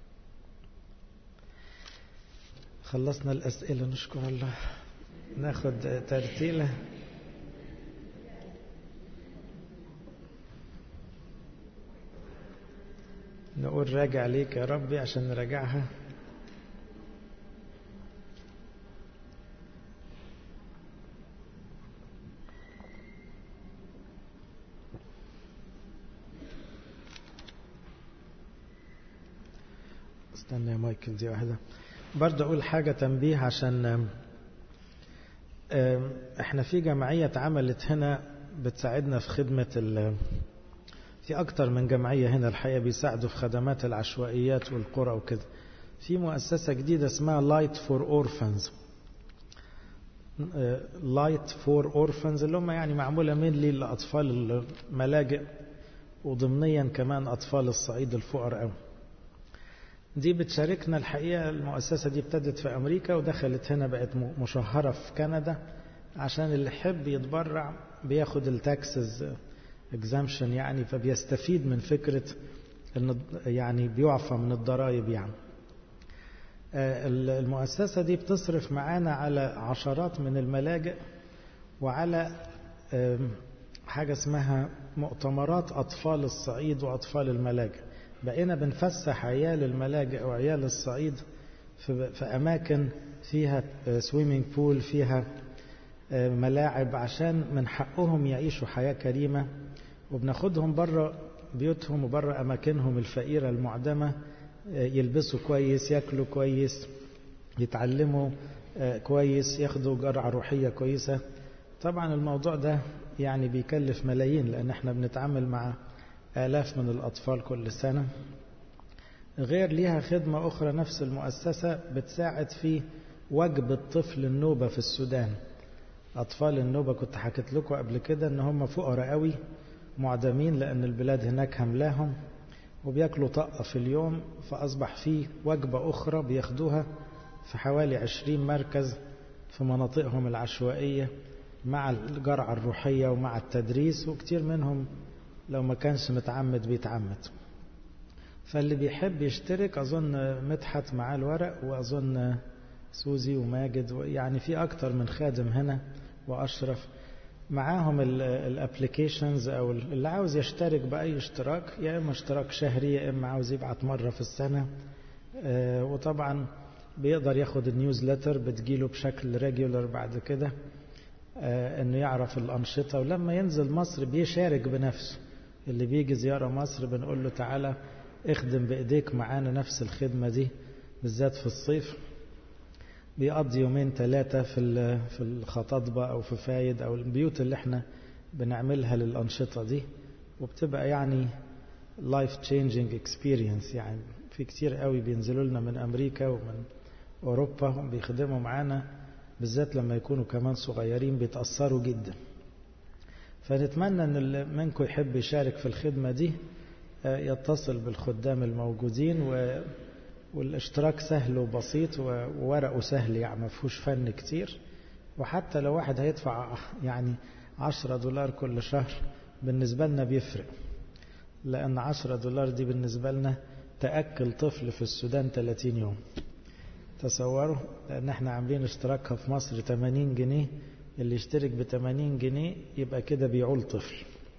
خلصنا الأسئلة نشكر الله ناخد ترتيلة نقول راجع ليك يا ربي عشان نراجعها استنى يا مايكل دي واحدة برضه أقول حاجة تنبيه عشان احنا في جمعية اتعملت هنا بتساعدنا في خدمة ال في أكتر من جمعية هنا الحقيقة بيساعدوا في خدمات العشوائيات والقرى وكده في مؤسسة جديدة اسمها لايت فور اورفنز لايت فور اورفنز اللي هم يعني معمولة من لأطفال الملاجئ وضمنيا كمان أطفال الصعيد الفقراء قوي دي بتشاركنا الحقيقة المؤسسة دي ابتدت في أمريكا ودخلت هنا بقت مشهرة في كندا عشان اللي يحب يتبرع بياخد التاكسز اكزامشن يعني فبيستفيد من فكرة ان يعني بيعفى من الضرائب يعني المؤسسة دي بتصرف معانا على عشرات من الملاجئ وعلى حاجة اسمها مؤتمرات أطفال الصعيد وأطفال الملاجئ بقينا بنفسح عيال الملاجئ وعيال الصعيد في, في أماكن فيها سويمينج بول فيها ملاعب عشان من حقهم يعيشوا حياة كريمة وبناخدهم بره بيوتهم وبره أماكنهم الفقيرة المعدمة يلبسوا كويس ياكلوا كويس يتعلموا كويس ياخدوا جرعة روحية كويسة طبعا الموضوع ده يعني بيكلف ملايين لأن احنا بنتعامل مع آلاف من الأطفال كل سنة غير ليها خدمة أخرى نفس المؤسسة بتساعد في وجب الطفل النوبة في السودان أطفال النوبة كنت حكيت لكم قبل كده إن هم فقراء قوي معدمين لأن البلاد هناك هملاهم وبياكلوا طقة في اليوم فأصبح فيه وجبة أخرى بياخدوها في حوالي عشرين مركز في مناطقهم العشوائية مع الجرعة الروحية ومع التدريس وكتير منهم لو ما كانش متعمد بيتعمد فاللي بيحب يشترك أظن مدحت معاه الورق وأظن سوزي وماجد يعني في أكتر من خادم هنا وأشرف معاهم الابلكيشنز او اللي عاوز يشترك باي اشتراك يا اما اشتراك شهري يا اما عاوز يبعت مره في السنه وطبعا بيقدر ياخد النيوزلتر بتجيله بشكل ريجولر بعد كده انه يعرف الانشطه ولما ينزل مصر بيشارك بنفسه اللي بيجي زياره مصر بنقول له تعالى اخدم بايديك معانا نفس الخدمه دي بالذات في الصيف بيقضي يومين ثلاثة في في الخطاطبة أو في فايد أو البيوت اللي احنا بنعملها للأنشطة دي وبتبقى يعني لايف تشينجينج اكسبيرينس يعني في كتير قوي بينزلوا لنا من أمريكا ومن أوروبا بيخدموا معانا بالذات لما يكونوا كمان صغيرين بيتأثروا جدا فنتمنى ان اللي منكم يحب يشارك في الخدمة دي يتصل بالخدام الموجودين و والاشتراك سهل وبسيط وورقه سهل يعني ما فيهوش فن كتير وحتى لو واحد هيدفع يعني 10 دولار كل شهر بالنسبة لنا بيفرق لأن 10 دولار دي بالنسبة لنا تأكل طفل في السودان 30 يوم تصوروا لأن احنا عاملين اشتراكها في مصر 80 جنيه اللي يشترك ب 80 جنيه يبقى كده بيعول طفل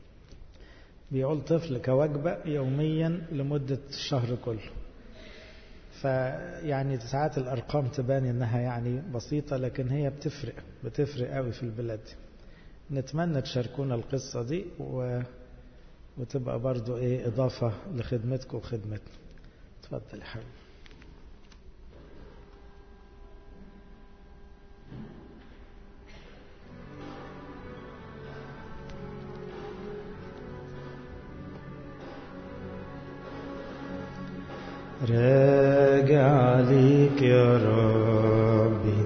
بيعول طفل كوجبة يوميا لمدة الشهر كله فيعني ساعات الأرقام تبان إنها يعني بسيطة لكن هي بتفرق بتفرق قوي في البلاد دي نتمنى تشاركونا القصة دي و... وتبقى برضو إيه إضافة لخدمتكم وخدمتنا تفضل يا حبيبي راجع ليك يا ربي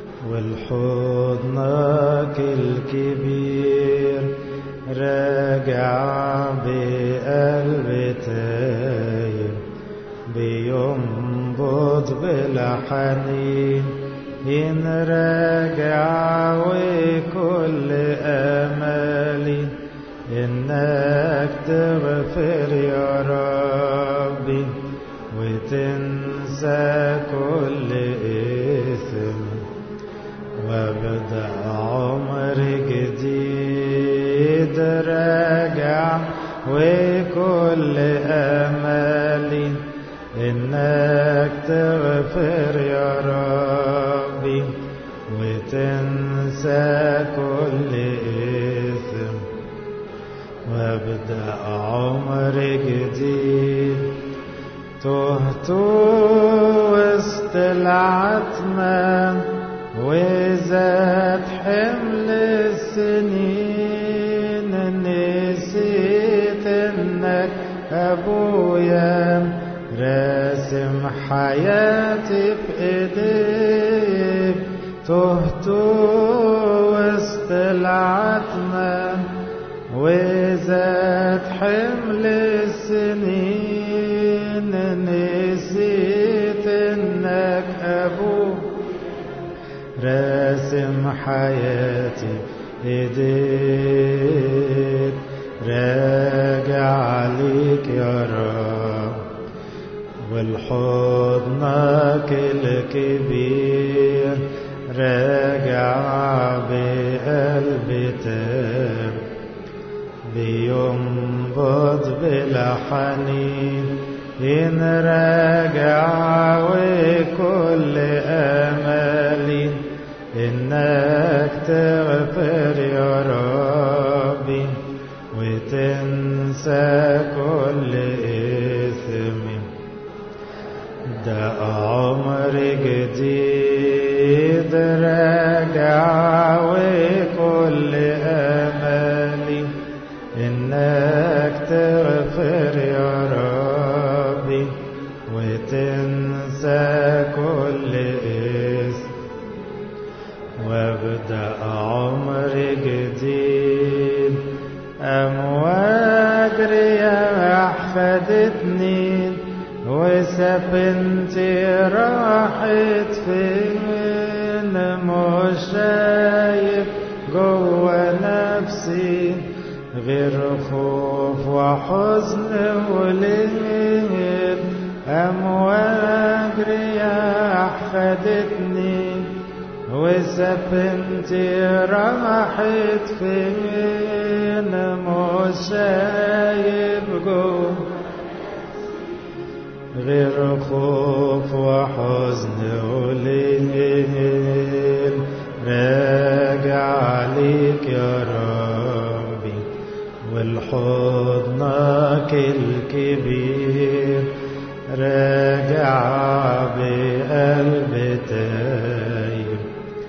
والحضنك الكبير راجع بقلب تاير بينبض بالحنين إن راجع وكل أملي إنك تغفر يا ربي وتنسى كل إثم وابدأ عمر جديد راجع وكل أملي إنك تغفر يا ربي وتنسى كل إثم وابدأ عمر جديد تهت وسط العتمة وزاد حمل السنين نسيت انك ابويا راسم حياتي بايديك تهت وسط العتمة وزاد حمل السنين نسيت انك ابوك راسم حياتي ايديك راجع عليك يا رب والحضنك الكبير راجع بقلبي تام بينبض بلا حنين إن راجع وكل أملي إنك تغفر يا ربي وتنسى كل إثمي ده عمر جديد راجع وكل أملي إنك تغفر يا ربي وتنسى كل اسم وابدأ عمر جديد أمواج رياح خدتني وسفنتي راحت فين مش شايف جوا نفسي غير خوف وحزن وليل أمواج رياح خدتني وسفنتي راحت فين مش شايف جوا غير خوف وحزن وليل راجع عليك يا ربي والحضنك الكبير راجع بقلب تايب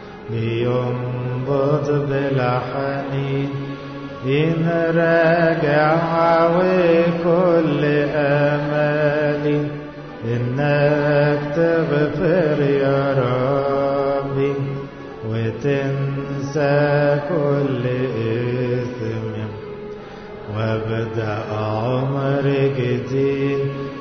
بينبض بلا حنين إن راجع وكل أمالي إنك تغفر يا ربي وتنسى كل إثم وابدأ عمر جديد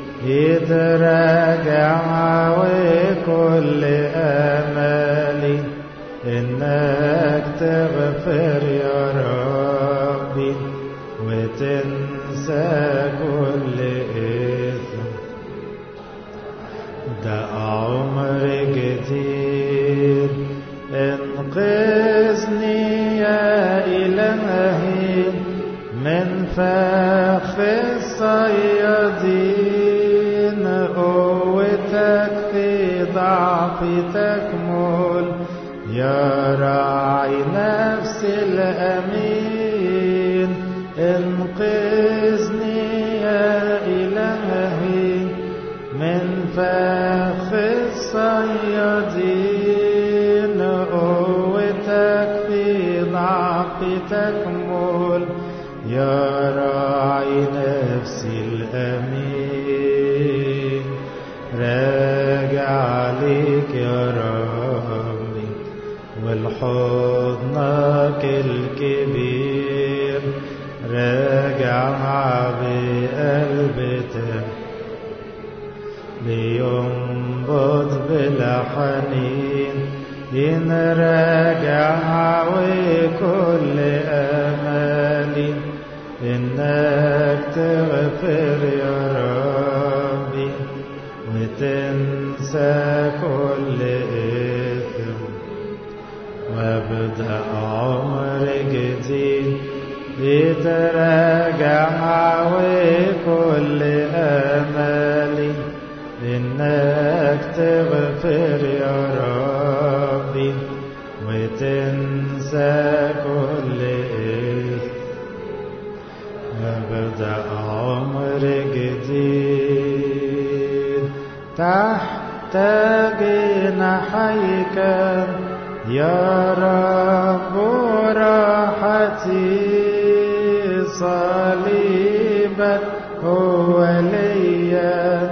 يتراجع وكل أمالي إنك تغفر يا ربي وتنسى كل إثم ده عمر جديد انقذني يا إلهي من فخ الصيادين قوتك في ضعفي تكمل يا راعي نفس الأمين انقذني يا إلهي من فخ الصيادين قوتك في ضعفي تكمل يا راعي نفسي الأمين راجع عليك يا ربي والحضنك الكبير راجع بقلبتك بينبض بلا حنين إن راجع وكل أمالي إنك تغفر يا ربي وتنسى كل إثم وابدأ عمر جديد يتراجع وكل أمالي إنك تغفر يا ربي وتنسى كل إثم وابدأ عمر جديد تحت جناحيك يا رب راحتي صليبك هو ليا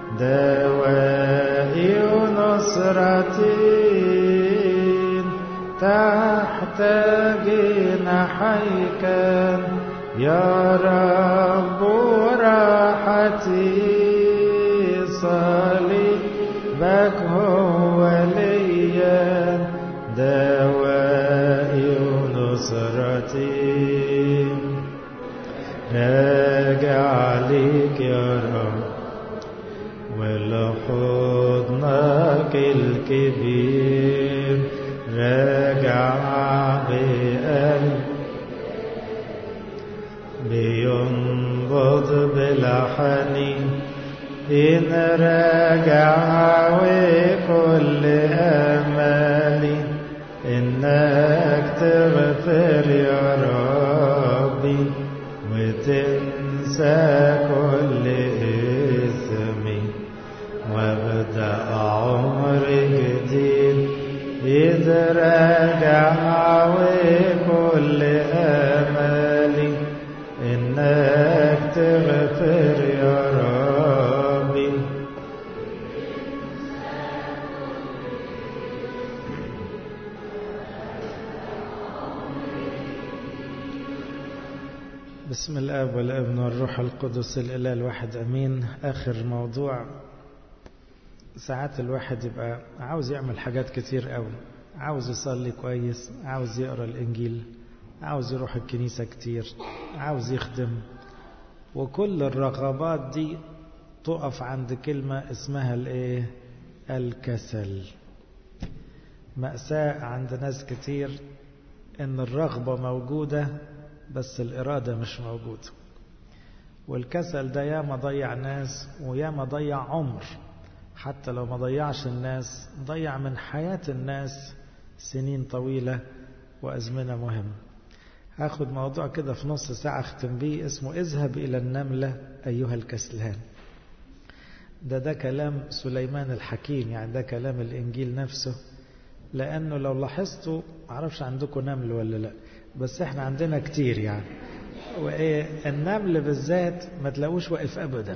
دوائي ونصرتي تحت جناحيك يا رب راحتي صليبك هو ليا دوائي ونصرتي راجع عليك يا رب ولحضنك الكبير راجع بقلب بينبض بلحني إن راجع وكل أمالي إنك تغفر يا ربي وتنسى كل إثمي وابدأ عمر جديد إذ راجع وكل أمالي إنك تغفر يا ربي بسم الاب والابن والروح القدس الاله الواحد امين اخر موضوع ساعات الواحد يبقى عاوز يعمل حاجات كتير قوي عاوز يصلي كويس عاوز يقرا الانجيل عاوز يروح الكنيسه كتير عاوز يخدم وكل الرغبات دي تقف عند كلمه اسمها الايه الكسل مأساة عند ناس كتير ان الرغبة موجودة بس الإرادة مش موجودة والكسل ده ياما ضيع ناس وياما ضيع عمر حتى لو ما ضيعش الناس ضيع من حياة الناس سنين طويلة وأزمنة مهمة هاخد موضوع كده في نص ساعة اختم بيه اسمه اذهب إلى النملة أيها الكسلان ده ده كلام سليمان الحكيم يعني ده كلام الإنجيل نفسه لأنه لو لاحظتوا معرفش عندكم نمل ولا لا بس احنا عندنا كتير يعني وايه النمل بالذات ما تلاقوش واقف ابدا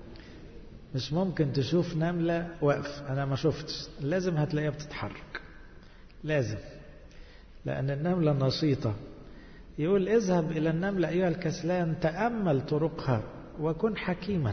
مش ممكن تشوف نملة واقف انا ما شفتش لازم هتلاقيها بتتحرك لازم لان النملة نشيطة يقول اذهب الى النملة ايها الكسلان تأمل طرقها وكن حكيما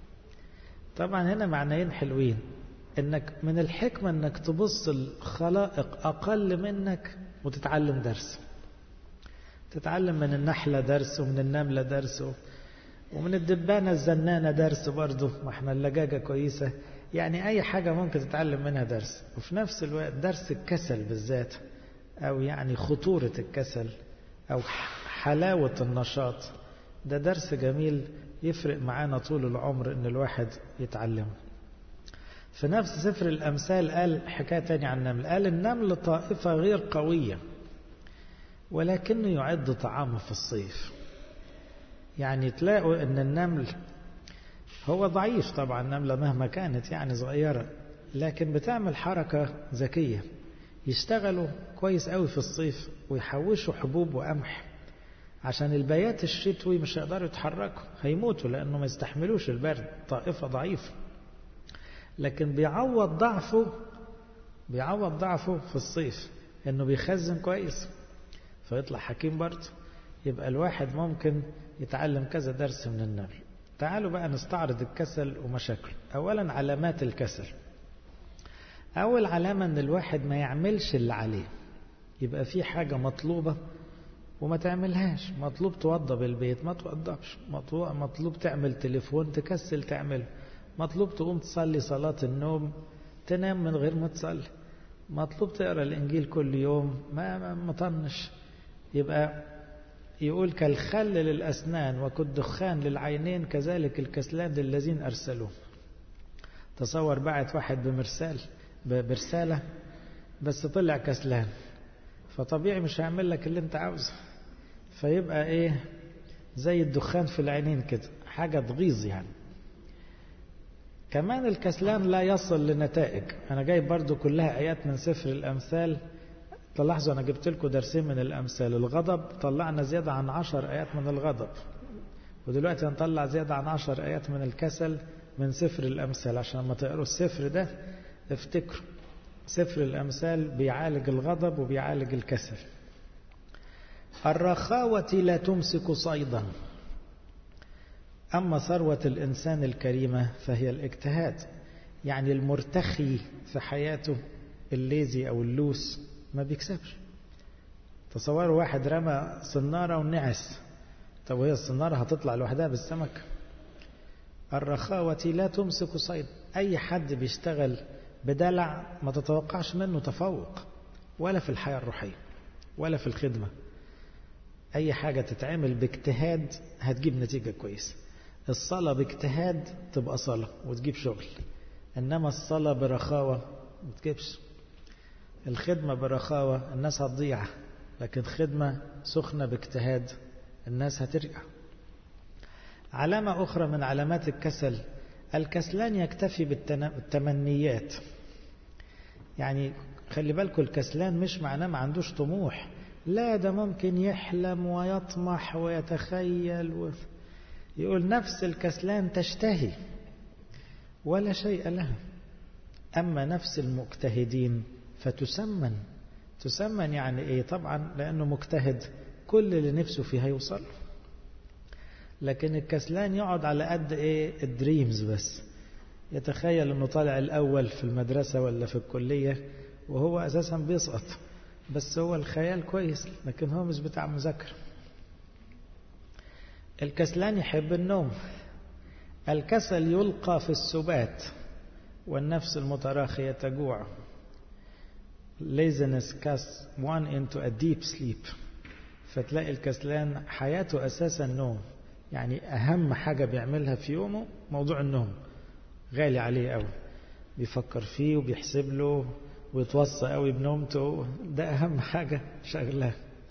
طبعا هنا معنيين حلوين انك من الحكمة انك تبص الخلائق اقل منك وتتعلم درس تتعلم من النحلة درس ومن النملة درس ومن الدبانة الزنانة درس برضه ما احنا اللجاجة كويسة يعني أي حاجة ممكن تتعلم منها درس وفي نفس الوقت درس الكسل بالذات أو يعني خطورة الكسل أو حلاوة النشاط ده درس جميل يفرق معانا طول العمر إن الواحد يتعلمه في نفس سفر الأمثال قال حكاية تانية عن النمل قال النمل طائفة غير قوية ولكنه يعد طعامه في الصيف يعني تلاقوا ان النمل هو ضعيف طبعا النملة مهما كانت يعني صغيرة لكن بتعمل حركة ذكية يشتغلوا كويس قوي في الصيف ويحوشوا حبوب وقمح عشان البيات الشتوي مش هيقدروا يتحركوا هيموتوا لانه ما يستحملوش البرد طائفة ضعيفة لكن بيعوض ضعفه بيعوض ضعفه في الصيف انه بيخزن كويس فيطلع حكيم برضه يبقى الواحد ممكن يتعلم كذا درس من النمل تعالوا بقى نستعرض الكسل ومشاكله اولا علامات الكسل اول علامه ان الواحد ما يعملش اللي عليه يبقى في حاجه مطلوبه وما تعملهاش مطلوب توضب البيت ما توضبش مطلوب, مطلوب تعمل تليفون تكسل تعمله مطلوب تقوم تصلي صلاة النوم تنام من غير ما تصلي مطلوب تقرا الانجيل كل يوم ما مطنش يبقى يقول كالخل للاسنان وكالدخان للعينين كذلك الكسلان للذين ارسلوه تصور بعت واحد بمرسال برساله بس طلع كسلان فطبيعي مش هيعمل لك اللي انت عاوزه فيبقى ايه زي الدخان في العينين كده حاجه تغيظ يعني كمان الكسلان لا يصل لنتائج أنا جايب برضو كلها آيات من سفر الأمثال تلاحظوا أنا جبت لكم درسين من الأمثال الغضب طلعنا زيادة عن عشر آيات من الغضب ودلوقتي هنطلع زيادة عن عشر آيات من الكسل من سفر الأمثال عشان لما تقروا السفر ده افتكروا سفر الأمثال بيعالج الغضب وبيعالج الكسل الرخاوة لا تمسك صيدا أما ثروة الإنسان الكريمة فهي الاجتهاد يعني المرتخي في حياته الليزي أو اللوس ما بيكسبش تصوروا واحد رمى صنارة ونعس طب وهي الصنارة هتطلع لوحدها بالسمك الرخاوة لا تمسك صيد أي حد بيشتغل بدلع ما تتوقعش منه تفوق ولا في الحياة الروحية ولا في الخدمة أي حاجة تتعمل باجتهاد هتجيب نتيجة كويسة الصلاة باجتهاد تبقى صلاة وتجيب شغل إنما الصلاة برخاوة ما تجيبش الخدمة برخاوة الناس هتضيع لكن خدمة سخنة باجتهاد الناس هترجع علامة أخرى من علامات الكسل الكسلان يكتفي بالتمنيات يعني خلي بالكم الكسلان مش معناه ما عندوش طموح لا ده ممكن يحلم ويطمح ويتخيل و... يقول نفس الكسلان تشتهي ولا شيء لها أما نفس المجتهدين فتسمن تسمن يعني إيه طبعا لأنه مجتهد كل اللي نفسه فيه هيوصل لكن الكسلان يقعد على قد إيه الدريمز بس يتخيل أنه طالع الأول في المدرسة ولا في الكلية وهو أساسا بيسقط بس هو الخيال كويس لكن هو مش بتاع مذاكرة الكسلان يحب النوم الكسل يلقى في السبات والنفس المتراخية تجوع laziness casts one into a deep sleep فتلاقي الكسلان حياته أساسا النوم يعني أهم حاجة بيعملها في يومه موضوع النوم غالي عليه قوي بيفكر فيه وبيحسب له ويتوصى قوي بنومته ده أهم حاجة شغلاه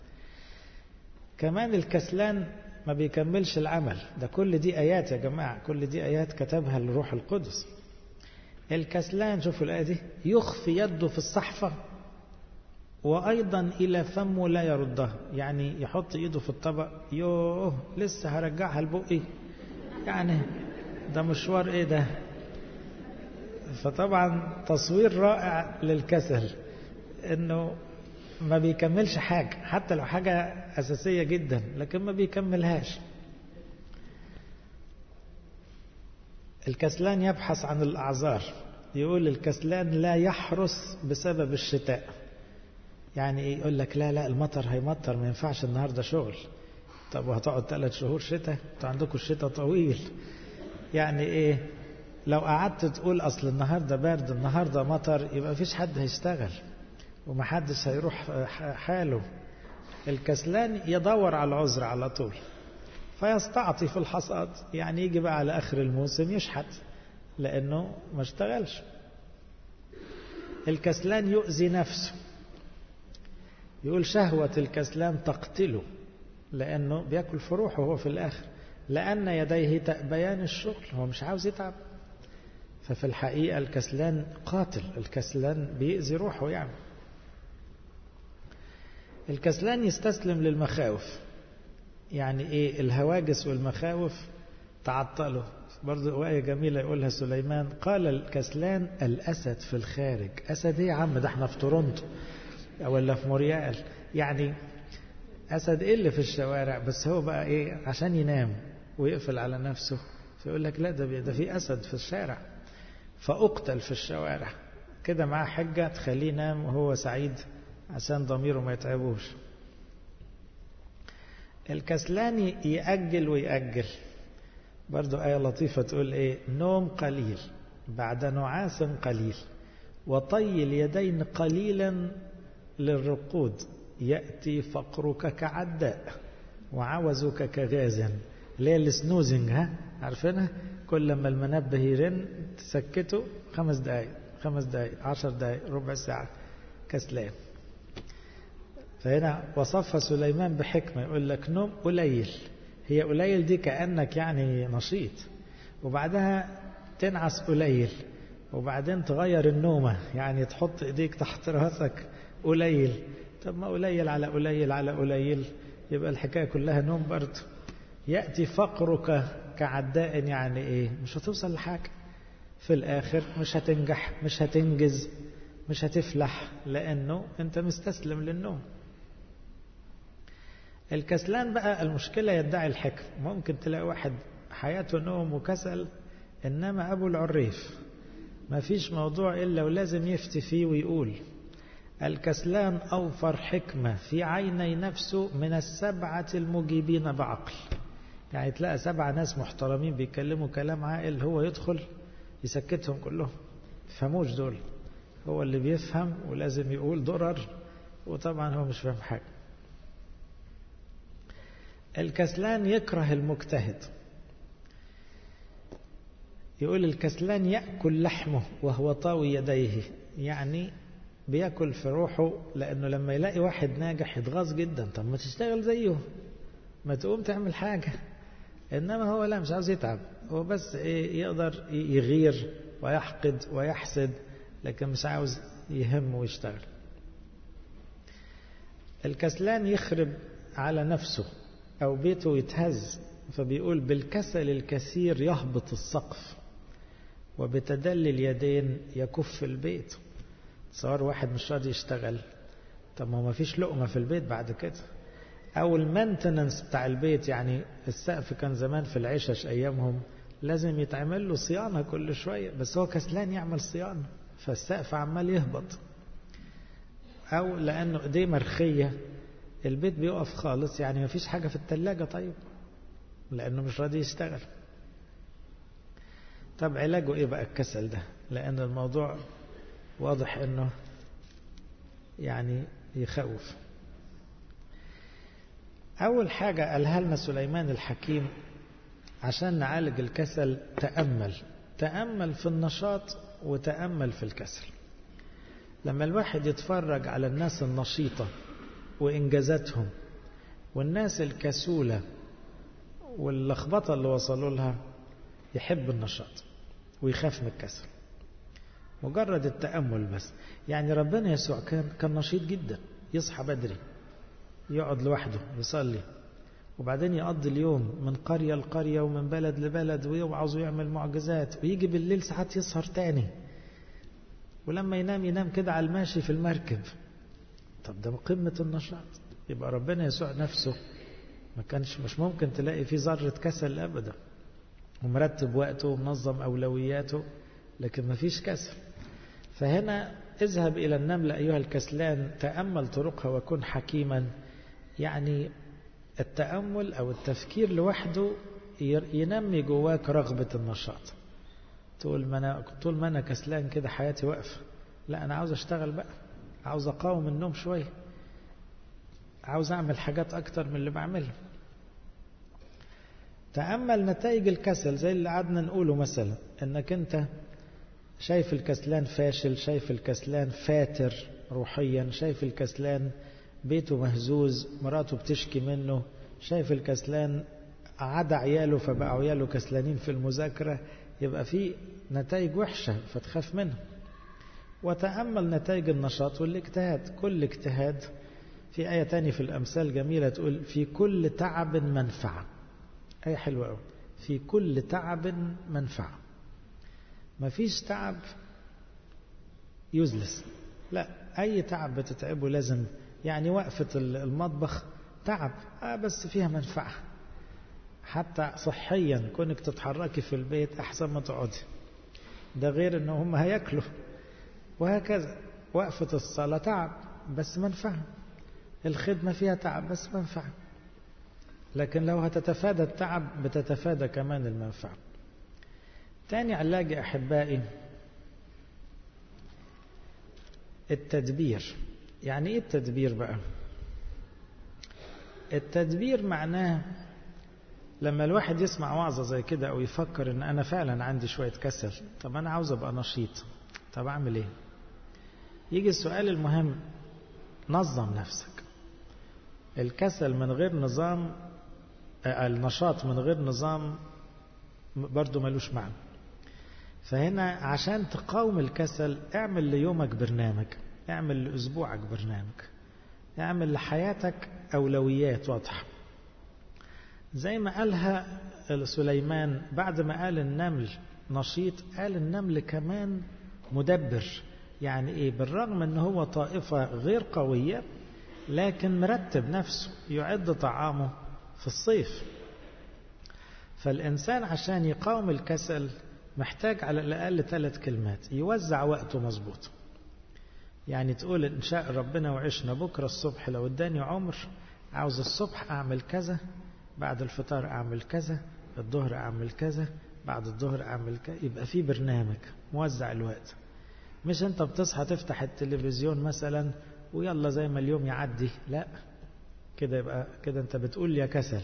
كمان الكسلان ما بيكملش العمل ده كل دي آيات يا جماعة كل دي آيات كتبها الروح القدس الكسلان شوفوا الآية دي يخفي يده في الصحفة وأيضا إلى فمه لا يردها يعني يحط إيده في الطبق يوه لسه هرجعها لبقي يعني ده مشوار إيه ده فطبعا تصوير رائع للكسل إنه ما بيكملش حاجة حتى لو حاجة أساسية جدا لكن ما بيكملهاش الكسلان يبحث عن الأعذار يقول الكسلان لا يحرس بسبب الشتاء يعني ايه يقول لك لا لا المطر هيمطر ما ينفعش النهارده شغل طب وهتقعد ثلاث شهور شتاء انتوا عندكم الشتاء طويل يعني ايه لو قعدت تقول اصل النهارده برد النهارده مطر يبقى مفيش حد هيشتغل ومحدش هيروح حاله الكسلان يدور على العذر على طول فيستعطي في الحصاد يعني يجي بقى على اخر الموسم يشحت لانه ما اشتغلش الكسلان يؤذي نفسه يقول شهوة الكسلان تقتله لأنه بياكل في روحه هو في الآخر لأن يديه تأبيان الشغل هو مش عاوز يتعب ففي الحقيقة الكسلان قاتل الكسلان بيأذي روحه يعني الكسلان يستسلم للمخاوف يعني ايه الهواجس والمخاوف تعطله برضه آية جميلة يقولها سليمان قال الكسلان الأسد في الخارج أسد ايه يا عم ده احنا في تورونتو ولا في موريال يعني أسد إيه اللي في الشوارع بس هو بقى إيه عشان ينام ويقفل على نفسه فيقول لك لا ده ده في أسد في الشارع فأقتل في الشوارع كده معاه حجة تخليه ينام وهو سعيد عشان ضميره ما يتعبوش الكسلان يأجل ويأجل برضو آية لطيفة تقول إيه نوم قليل بعد نعاس قليل وطي اليدين قليلا للرقود يأتي فقرك كعداء وعوزك كغاز ليه السنوزنج ها عارفينها كل لما المنبه يرن تسكته خمس دقايق خمس دقايق عشر دقايق ربع ساعة كسلان فهنا وصف سليمان بحكمة يقول لك نوم قليل هي قليل دي كأنك يعني نشيط وبعدها تنعس قليل وبعدين تغير النومة يعني تحط ايديك تحت راسك قليل طب ما قليل على قليل على قليل يبقى الحكاية كلها نوم برضه يأتي فقرك كعداء يعني ايه مش هتوصل لحاجة في الآخر مش هتنجح مش هتنجز مش هتفلح لأنه أنت مستسلم للنوم الكسلان بقى المشكلة يدعي الحكم ممكن تلاقي واحد حياته نوم وكسل إنما أبو العريف ما فيش موضوع إلا ولازم يفتي فيه ويقول الكسلان أوفر حكمة في عيني نفسه من السبعة المجيبين بعقل يعني تلاقي سبعة ناس محترمين بيتكلموا كلام عاقل هو يدخل يسكتهم كلهم فهموش دول هو اللي بيفهم ولازم يقول ضرر وطبعا هو مش فاهم حاجة الكسلان يكره المجتهد يقول الكسلان يأكل لحمه وهو طاوي يديه يعني بياكل في روحه لأنه لما يلاقي واحد ناجح يتغاظ جدا طب ما تشتغل زيه ما تقوم تعمل حاجة إنما هو لا مش عاوز يتعب هو بس إيه يقدر يغير ويحقد ويحسد لكن مش عاوز يهم ويشتغل الكسلان يخرب على نفسه أو بيته يتهز فبيقول بالكسل الكثير يهبط السقف وبتدلي اليدين يكف البيت صار واحد مش راضي يشتغل طب ما فيش لقمة في البيت بعد كده أو المينتننس بتاع البيت يعني السقف كان زمان في العشش أيامهم لازم يتعمل له صيانة كل شوية بس هو كسلان يعمل صيانة فالسقف عمال يهبط أو لأنه إيديه مرخية البيت بيقف خالص يعني ما فيش حاجة في التلاجة طيب لأنه مش راضي يشتغل طب علاجه إيه بقى الكسل ده لأن الموضوع واضح أنه يعني يخوف أول حاجة قالها لنا سليمان الحكيم عشان نعالج الكسل تأمل تأمل في النشاط وتأمل في الكسل لما الواحد يتفرج على الناس النشيطة وإنجازاتهم والناس الكسولة واللخبطة اللي وصلوا لها يحب النشاط ويخاف من الكسل مجرد التأمل بس يعني ربنا يسوع كان كان نشيط جدا يصحى بدري يقعد لوحده يصلي وبعدين يقضي اليوم من قرية لقرية ومن بلد لبلد ويوعظ ويعمل معجزات ويجي بالليل ساعات يسهر تاني ولما ينام ينام كده على الماشي في المركب طب ده قمة النشاط يبقى ربنا يسوع نفسه ما كانش مش ممكن تلاقي فيه ذرة كسل أبدا ومرتب وقته ومنظم أولوياته لكن ما فيش كسل فهنا اذهب إلى النملة أيها الكسلان تأمل طرقها وكن حكيما يعني التأمل أو التفكير لوحده ينمي جواك رغبة النشاط تقول ما أنا طول ما أنا كسلان كده حياتي واقفة لا أنا عاوز أشتغل بقى عاوز أقاوم النوم شوية عاوز أعمل حاجات أكتر من اللي بعملها تأمل نتائج الكسل زي اللي قعدنا نقوله مثلا أنك أنت شايف الكسلان فاشل شايف الكسلان فاتر روحيا شايف الكسلان بيته مهزوز مراته بتشكي منه شايف الكسلان عدا عياله فبقى عياله كسلانين في المذاكرة يبقى في نتائج وحشة فتخاف منها وتأمل نتائج النشاط والاجتهاد كل اجتهاد في آية تانية في الأمثال جميلة تقول في كل تعب منفعة آية حلوة أوي في كل تعب منفعة ما فيش تعب يزلس لا أي تعب بتتعبه لازم يعني وقفة المطبخ تعب آه بس فيها منفعة حتى صحيا كونك تتحركي في البيت أحسن ما تقعدي ده غير ان هم هياكلوا وهكذا وقفة الصلاة تعب بس منفعة الخدمة فيها تعب بس منفعة لكن لو هتتفادى التعب بتتفادى كمان المنفعة تاني علاج أحبائي التدبير يعني ايه التدبير بقى التدبير معناه لما الواحد يسمع وعظة زي كده أو يفكر إن أنا فعلا عندي شوية كسل طب أنا عاوز أبقى نشيط طب أعمل إيه يجي السؤال المهم نظم نفسك الكسل من غير نظام النشاط من غير نظام برضه ملوش معنى فهنا عشان تقاوم الكسل اعمل ليومك برنامج اعمل لأسبوعك برنامج اعمل لحياتك أولويات واضحة زي ما قالها سليمان بعد ما قال النمل نشيط قال النمل كمان مدبر يعني ايه بالرغم ان هو طائفة غير قوية لكن مرتب نفسه يعد طعامه في الصيف فالإنسان عشان يقاوم الكسل محتاج على الأقل ثلاث كلمات يوزع وقته مظبوط يعني تقول إن شاء ربنا وعشنا بكرة الصبح لو اداني عمر عاوز الصبح أعمل كذا بعد الفطار أعمل كذا الظهر أعمل كذا بعد الظهر أعمل كذا يبقى في برنامج موزع الوقت مش أنت بتصحى تفتح التلفزيون مثلا ويلا زي ما اليوم يعدي لا كده يبقى كده أنت بتقول يا كسل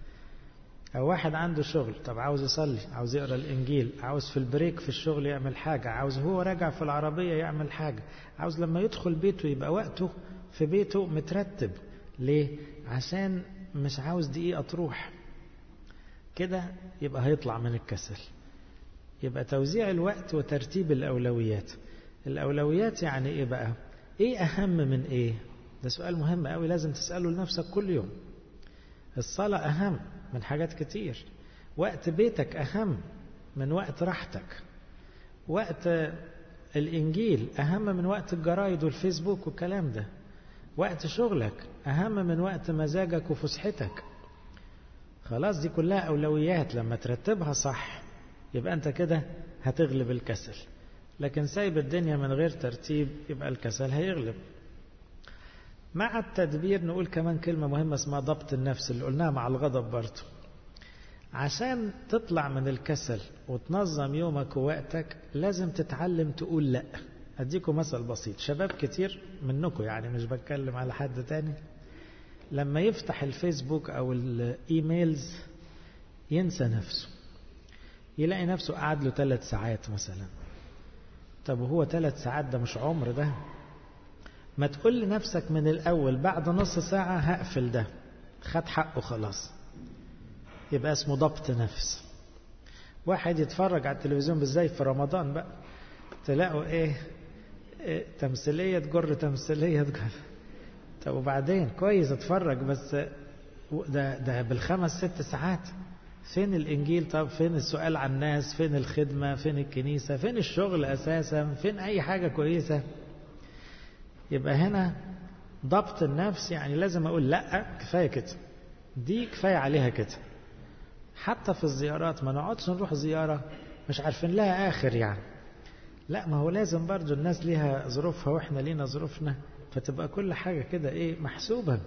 أو واحد عنده شغل طب عاوز يصلي عاوز يقرأ الإنجيل عاوز في البريك في الشغل يعمل حاجة عاوز هو راجع في العربية يعمل حاجة عاوز لما يدخل بيته يبقى وقته في بيته مترتب ليه؟ عشان مش عاوز دقيقة تروح كده يبقى هيطلع من الكسل يبقى توزيع الوقت وترتيب الأولويات الأولويات يعني إيه بقى إيه أهم من إيه ده سؤال مهم قوي لازم تسأله لنفسك كل يوم الصلاة أهم من حاجات كتير وقت بيتك أهم من وقت راحتك وقت الإنجيل أهم من وقت الجرايد والفيسبوك والكلام ده وقت شغلك أهم من وقت مزاجك وفسحتك خلاص دي كلها أولويات لما ترتبها صح يبقى أنت كده هتغلب الكسل لكن سايب الدنيا من غير ترتيب يبقى الكسل هيغلب مع التدبير نقول كمان كلمة مهمة اسمها ضبط النفس اللي قلناها مع الغضب برضه عشان تطلع من الكسل وتنظم يومك ووقتك لازم تتعلم تقول لا أديكم مثل بسيط شباب كتير منكم يعني مش بتكلم على حد تاني لما يفتح الفيسبوك أو الإيميلز ينسى نفسه يلاقي نفسه قعد له ثلاث ساعات مثلا طب وهو ثلاث ساعات ده مش عمر ده ما تقول لنفسك من الأول بعد نص ساعة هقفل ده خد حقه خلاص يبقى اسمه ضبط نفس واحد يتفرج على التلفزيون بالزي في رمضان بقى تلاقوا ايه, إيه تمثيلية تجر تمثيلية تجر طب وبعدين كويس اتفرج بس ده ده بالخمس ست ساعات فين الانجيل طب فين السؤال عن الناس فين الخدمة فين الكنيسة فين الشغل اساسا فين اي حاجة كويسة يبقى هنا ضبط النفس يعني لازم اقول لا كفاية كده دي كفاية عليها كده حتى في الزيارات ما نقعدش نروح زيارة مش عارفين لها آخر يعني لا ما هو لازم برضو الناس ليها ظروفها واحنا لينا ظروفنا فتبقى كل حاجة كده ايه محسوبة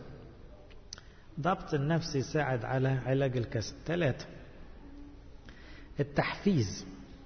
ضبط النفس يساعد على علاج الكسل ثلاثة التحفيز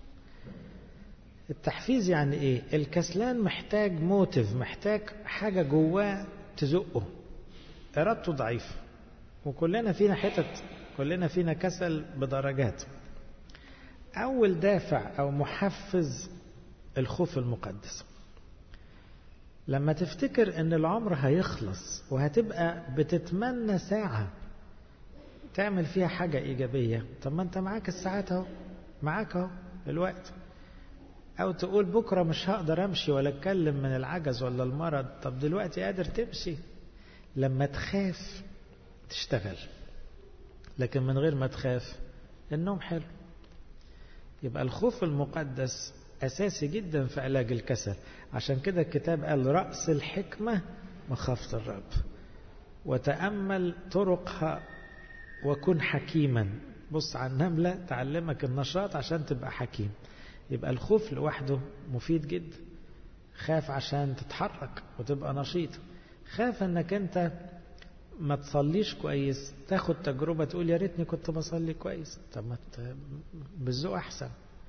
التحفيز يعني ايه الكسلان محتاج موتيف محتاج حاجة جواه تزقه ارادته ضعيفة وكلنا فينا حتت كلنا فينا كسل بدرجات أول دافع أو محفز الخوف المقدس لما تفتكر ان العمر هيخلص وهتبقى بتتمنى ساعة تعمل فيها حاجة إيجابية طب ما أنت معاك الساعات أهو معاك أهو الوقت أو تقول بكرة مش هقدر أمشي ولا أتكلم من العجز ولا المرض طب دلوقتي قادر تمشي لما تخاف تشتغل لكن من غير ما تخاف النوم حلو يبقى الخوف المقدس أساسي جدا في علاج الكسل عشان كده الكتاب قال رأس الحكمة مخافة الرب وتأمل طرقها وكن حكيما بص على النملة تعلمك النشاط عشان تبقى حكيم يبقى الخوف لوحده مفيد جدا خاف عشان تتحرك وتبقى نشيط خاف انك انت ما تصليش كويس تاخد تجربة تقول يا ريتني كنت بصلي كويس طب ما بالذوق أحسن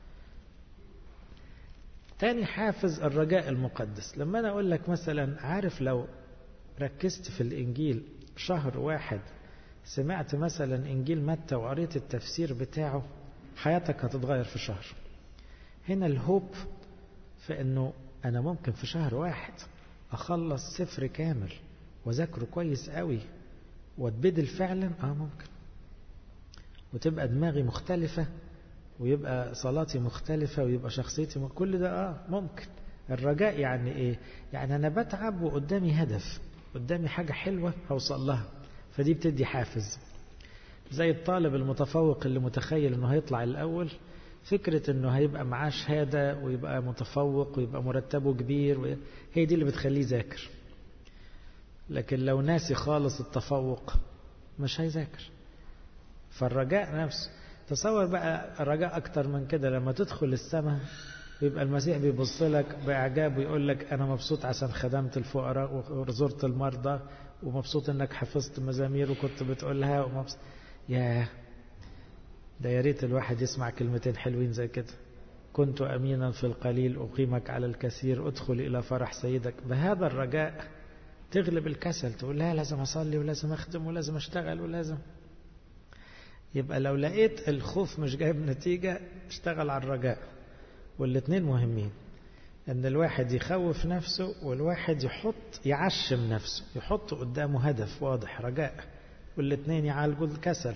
تاني حافز الرجاء المقدس لما أنا أقول لك مثلا عارف لو ركزت في الإنجيل شهر واحد سمعت مثلا إنجيل متى وقريت التفسير بتاعه حياتك هتتغير في شهر هنا الهوب في أنه أنا ممكن في شهر واحد أخلص سفر كامل وذاكره كويس قوي واتبدل فعلا اه ممكن وتبقى دماغي مختلفة ويبقى صلاتي مختلفة ويبقى شخصيتي كل ده اه ممكن الرجاء يعني ايه يعني انا بتعب وقدامي هدف قدامي حاجة حلوة هوصل لها فدي بتدي حافز زي الطالب المتفوق اللي متخيل انه هيطلع الاول فكرة انه هيبقى معاه شهادة ويبقى متفوق ويبقى مرتبه كبير و... هي دي اللي بتخليه يذاكر لكن لو ناسي خالص التفوق مش هيذاكر فالرجاء نفسه تصور بقى الرجاء اكتر من كده لما تدخل السماء ويبقى المسيح بيبص لك باعجاب ويقول لك انا مبسوط عشان خدمت الفقراء وزرت المرضى ومبسوط انك حفظت مزامير وكنت بتقولها ومبسوط ياه ده يا ريت الواحد يسمع كلمتين حلوين زي كده كنت امينا في القليل اقيمك على الكثير ادخل الى فرح سيدك بهذا الرجاء تغلب الكسل تقول لا لازم اصلي ولازم اخدم ولازم اشتغل ولازم يبقى لو لقيت الخوف مش جايب نتيجه اشتغل على الرجاء والاثنين مهمين ان الواحد يخوف نفسه والواحد يحط يعشم نفسه يحط قدامه هدف واضح رجاء والاثنين يعالجوا الكسل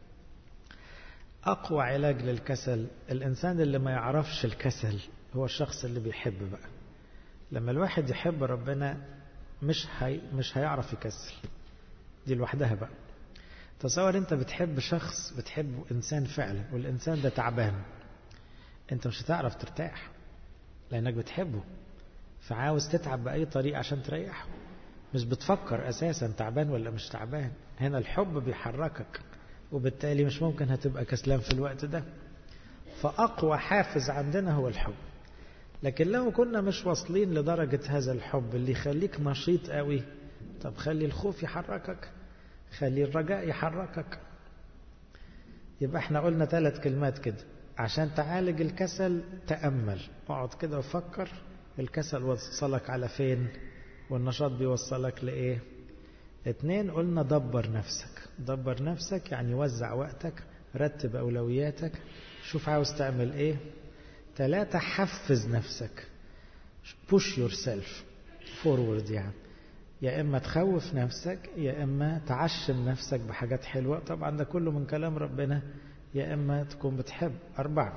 اقوى علاج للكسل الانسان اللي ما يعرفش الكسل هو الشخص اللي بيحب بقى لما الواحد يحب ربنا مش هي مش هيعرف يكسل دي لوحدها بقى تصور انت بتحب شخص بتحبه انسان فعلا والانسان ده تعبان انت مش هتعرف ترتاح لانك بتحبه فعاوز تتعب باي طريقه عشان تريحه مش بتفكر اساسا تعبان ولا مش تعبان هنا الحب بيحركك وبالتالي مش ممكن هتبقى كسلان في الوقت ده فاقوى حافز عندنا هو الحب لكن لو كنا مش واصلين لدرجة هذا الحب اللي يخليك نشيط قوي طب خلي الخوف يحركك خلي الرجاء يحركك يبقى احنا قلنا ثلاث كلمات كده عشان تعالج الكسل تأمل اقعد كده وفكر الكسل وصلك على فين والنشاط بيوصلك لإيه اتنين قلنا دبر نفسك دبر نفسك يعني وزع وقتك رتب أولوياتك شوف عاوز تعمل ايه ثلاثة حفز نفسك push yourself forward يعني يا إما تخوف نفسك يا إما تعشم نفسك بحاجات حلوة طبعا ده كله من كلام ربنا يا إما تكون بتحب أربعة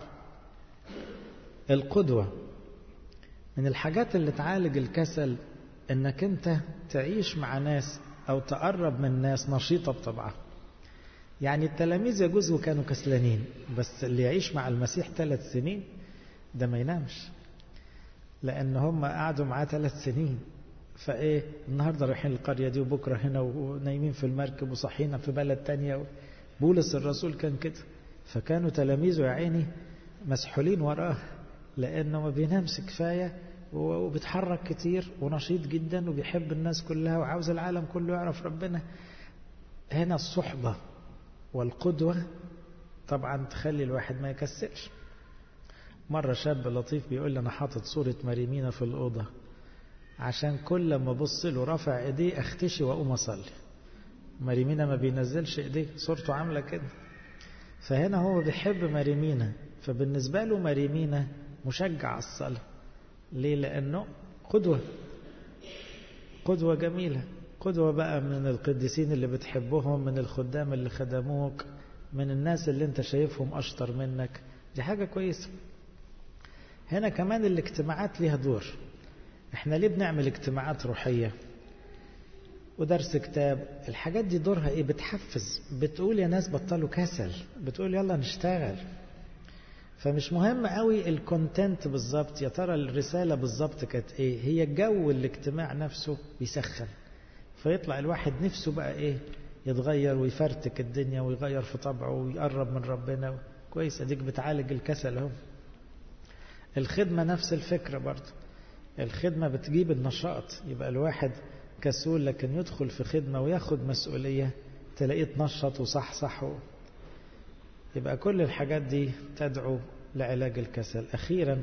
القدوة من الحاجات اللي تعالج الكسل إنك أنت تعيش مع ناس أو تقرب من ناس نشيطة بطبعها يعني التلاميذ يجوز وكانوا كسلانين بس اللي يعيش مع المسيح ثلاث سنين ده ما ينامش لأن هم قعدوا معاه ثلاث سنين فإيه النهاردة رايحين القرية دي وبكرة هنا ونايمين في المركب وصحينا في بلد تانية بولس الرسول كان كده فكانوا تلاميذه يا عيني مسحولين وراه لأنه ما بينامش كفاية وبيتحرك كتير ونشيط جدا وبيحب الناس كلها وعاوز العالم كله يعرف ربنا هنا الصحبة والقدوة طبعا تخلي الواحد ما يكسلش مرة شاب لطيف بيقول لي أنا حاطط صورة مريمينا في الأوضة عشان كل ما أبص له رافع إيديه أختشي وأقوم أصلي مريمينا ما بينزلش إيديه صورته عاملة كده فهنا هو بيحب مريمينا فبالنسبة له مريمينا مشجع على الصلاة ليه لأنه قدوة قدوة جميلة قدوة بقى من القديسين اللي بتحبهم من الخدام اللي خدموك من الناس اللي انت شايفهم أشطر منك دي حاجة كويسة هنا كمان الاجتماعات ليها دور احنا ليه بنعمل اجتماعات روحية ودرس كتاب الحاجات دي دورها ايه بتحفز بتقول يا ناس بطلوا كسل بتقول يلا نشتغل فمش مهم قوي الكونتنت بالظبط يا ترى الرسالة بالظبط كانت ايه هي الجو الاجتماع نفسه بيسخن فيطلع الواحد نفسه بقى ايه يتغير ويفرتك الدنيا ويغير في طبعه ويقرب من ربنا كويس اديك بتعالج الكسل اهو الخدمة نفس الفكرة برضه الخدمة بتجيب النشاط يبقى الواحد كسول لكن يدخل في خدمة وياخد مسؤولية تلاقيه اتنشط وصحصح يبقى كل الحاجات دي تدعو لعلاج الكسل أخيرا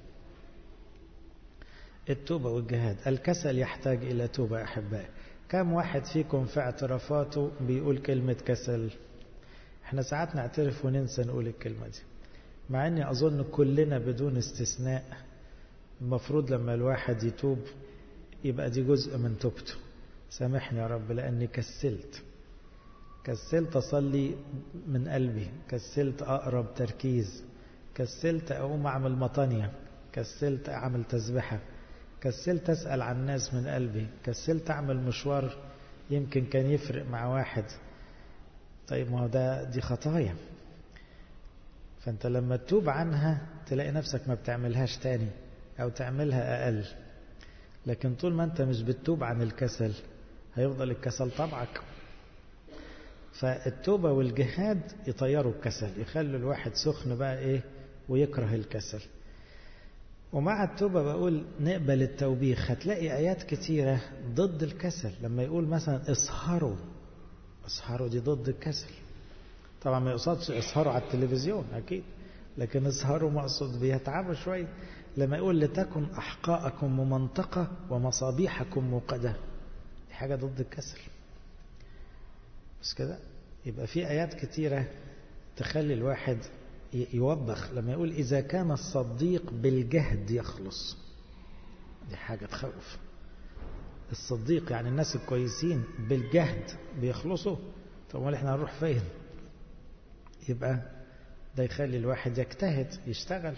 التوبة والجهاد الكسل يحتاج إلى توبة أحبائي كم واحد فيكم في اعترافاته بيقول كلمة كسل احنا ساعات نعترف وننسى نقول الكلمة دي مع اني اظن كلنا بدون استثناء المفروض لما الواحد يتوب يبقى دي جزء من توبته سامحني يا رب لاني كسلت كسلت اصلي من قلبي كسلت اقرب تركيز كسلت اقوم اعمل مطانية كسلت اعمل تسبحة كسلت أسأل عن الناس من قلبي كسلت أعمل مشوار يمكن كان يفرق مع واحد طيب ما هو ده دي خطايا فأنت لما تتوب عنها تلاقي نفسك ما بتعملهاش تاني أو تعملها أقل لكن طول ما أنت مش بتتوب عن الكسل هيفضل الكسل طبعك فالتوبة والجهاد يطيروا الكسل يخلوا الواحد سخن بقى إيه ويكره الكسل ومع التوبة بقول نقبل التوبيخ هتلاقي آيات كتيرة ضد الكسل لما يقول مثلا اسهروا اسهروا دي ضد الكسل طبعا ما يقصدش اسهروا على التلفزيون أكيد لكن اسهروا مقصود بيتعبوا شوية لما يقول لتكن أحقاءكم ممنطقة ومصابيحكم موقدة دي حاجة ضد الكسل بس كده يبقى في آيات كتيرة تخلي الواحد يوبخ لما يقول إذا كان الصديق بالجهد يخلص دي حاجة تخوف الصديق يعني الناس الكويسين بالجهد بيخلصوا طب امال احنا هنروح فين يبقى ده يخلي الواحد يجتهد يشتغل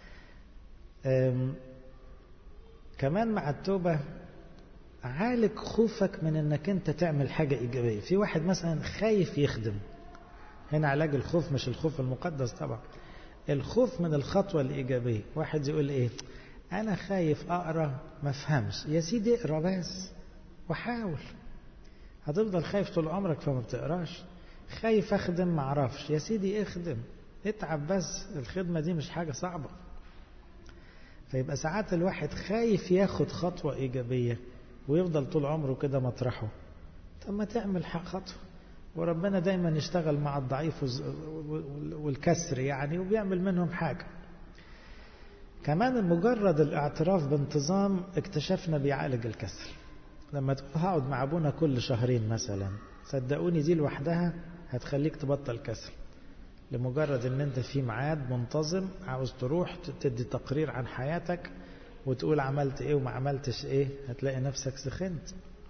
كمان مع التوبة عالج خوفك من انك انت تعمل حاجة ايجابية في واحد مثلا خايف يخدم هنا علاج الخوف مش الخوف المقدس طبعا الخوف من الخطوة الإيجابية واحد يقول إيه أنا خايف أقرأ ما فهمش يا سيدي اقرأ بس وحاول هتفضل خايف طول عمرك فما بتقراش خايف أخدم ما أعرفش يا سيدي اخدم اتعب بس الخدمة دي مش حاجة صعبة فيبقى ساعات الواحد خايف ياخد خطوة إيجابية ويفضل طول عمره كده مطرحه طب ما تعمل خطوة وربنا دايما يشتغل مع الضعيف والكسر يعني وبيعمل منهم حاجة كمان مجرد الاعتراف بانتظام اكتشفنا بيعالج الكسر لما تقول هقعد مع ابونا كل شهرين مثلا صدقوني دي لوحدها هتخليك تبطل كسر لمجرد ان انت في ميعاد منتظم عاوز تروح تدي تقرير عن حياتك وتقول عملت ايه وما عملتش ايه هتلاقي نفسك سخنت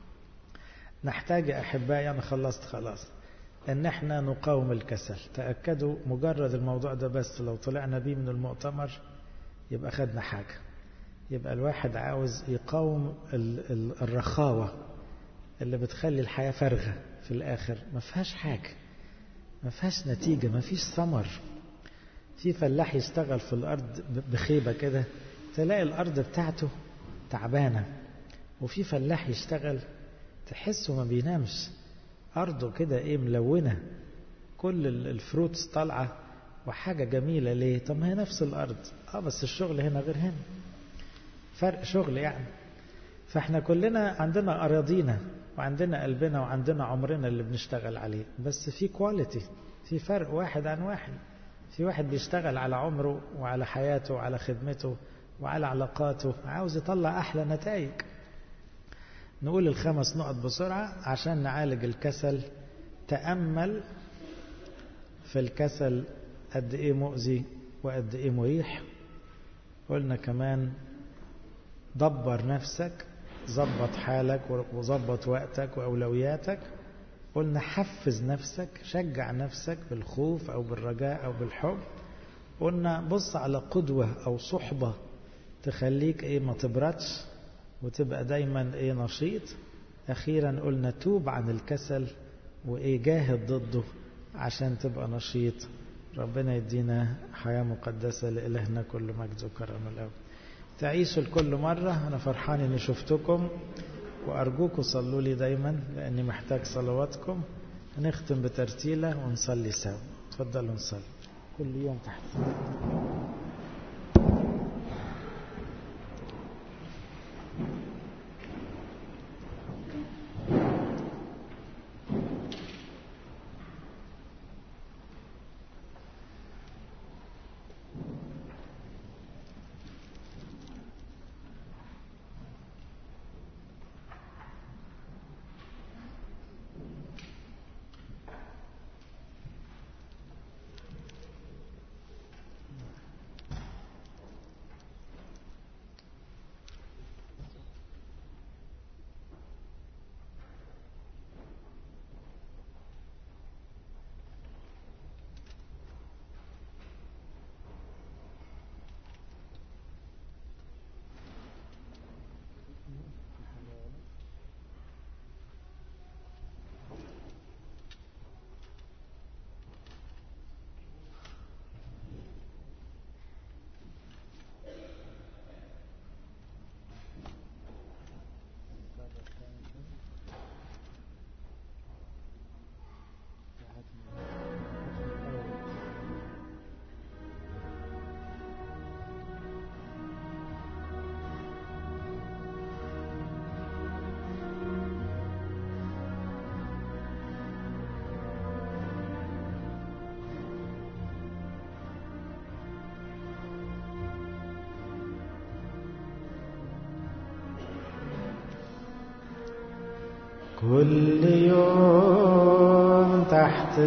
نحتاج يا احبائي انا خلصت خلاص ان احنا نقاوم الكسل تاكدوا مجرد الموضوع ده بس لو طلعنا بيه من المؤتمر يبقى خدنا حاجه يبقى الواحد عاوز يقاوم الرخاوه اللي بتخلي الحياه فارغه في الاخر ما فيهاش حاجه ما فيهاش نتيجه ما فيش ثمر في فلاح يشتغل في الارض بخيبه كده تلاقي الارض بتاعته تعبانه وفي فلاح يشتغل تحسه ما بينامش أرضه كده إيه ملونة كل الفروتس طالعة وحاجة جميلة ليه طب ما هي نفس الأرض آه بس الشغل هنا غير هنا فرق شغل يعني فاحنا كلنا عندنا أراضينا وعندنا قلبنا وعندنا عمرنا اللي بنشتغل عليه بس في كواليتي في فرق واحد عن واحد في واحد بيشتغل على عمره وعلى حياته وعلى خدمته وعلى علاقاته عاوز يطلع أحلى نتائج نقول الخمس نقط بسرعة عشان نعالج الكسل تأمل في الكسل قد إيه مؤذي وقد إيه مريح قلنا كمان دبر نفسك ظبط حالك وظبط وقتك وأولوياتك قلنا حفز نفسك شجع نفسك بالخوف أو بالرجاء أو بالحب قلنا بص على قدوة أو صحبة تخليك إيه ما تبردش وتبقى دايما ايه نشيط اخيرا قلنا توب عن الكسل وايه جاهد ضده عشان تبقى نشيط ربنا يدينا حياة مقدسة لإلهنا كل مجد وكرم الأول تعيشوا لكل مرة أنا فرحان إني شفتكم وأرجوكم صلوا لي دايما لأني محتاج صلواتكم هنختم بترتيلة ونصلي سوا تفضلوا نصلي كل يوم تحت كل يوم تحت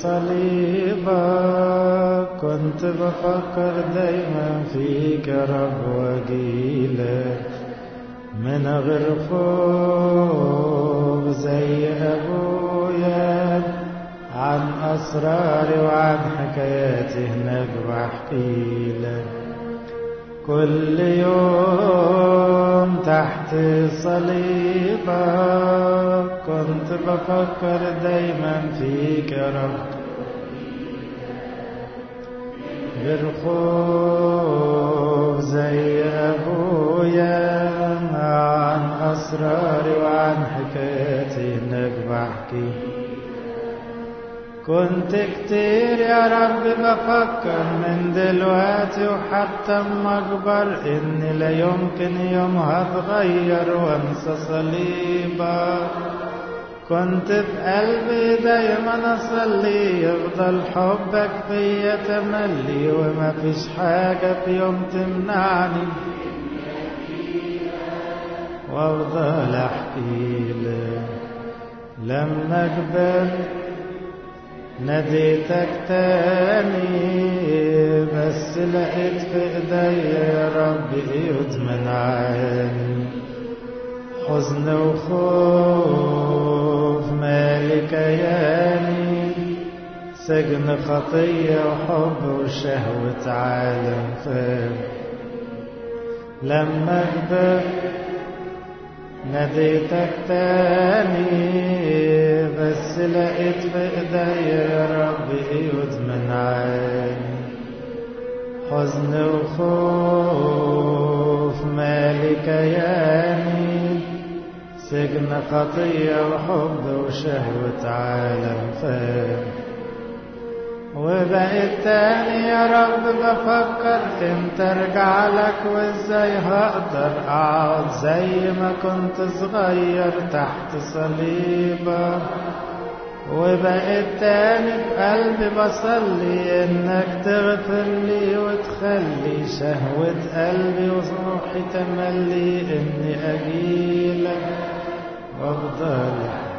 صليبك كنت بفكر دايما فيك يا رب واجيلك من غير خوف زي ابويا عن اسراري وعن حكاياتي هناك بحكي لك كل يوم تحت صليبك كنت بفكر دايما فيك يا رب بالخوف زي أبويا عن أسراري وعن حكاياتي هناك بحكي كنت كتير يا رب بفكر من دلوقتي وحتى اما اكبر اني لا يمكن يوم هتغير وانسى صليبك كنت في قلبي دايما اصلي يفضل حبك فيا تملي وما فيش حاجة في يوم تمنعني وافضل احكي لك لما كبرت ناديتك تاني بس لقيت في ايدي يا رب ايد من عيني حزن وخوف مالي كياني سجن خطية وحب وشهوة عالم فات لما كبرت ناديتك تاني بس لقيت في ايدي يا رب ايد من عيني حزن وخوف مالي كياني سجن خطية وحب وشهوة عالم فات وبقيت تاني يا رب بفكر امتى ارجع لك وازاي هقدر اقعد زي ما كنت صغير تحت صليبك وبقيت تاني في قلبي بصلي انك تغفر لي وتخلي شهوة قلبي وروحي تملي اني اجيلك وافضل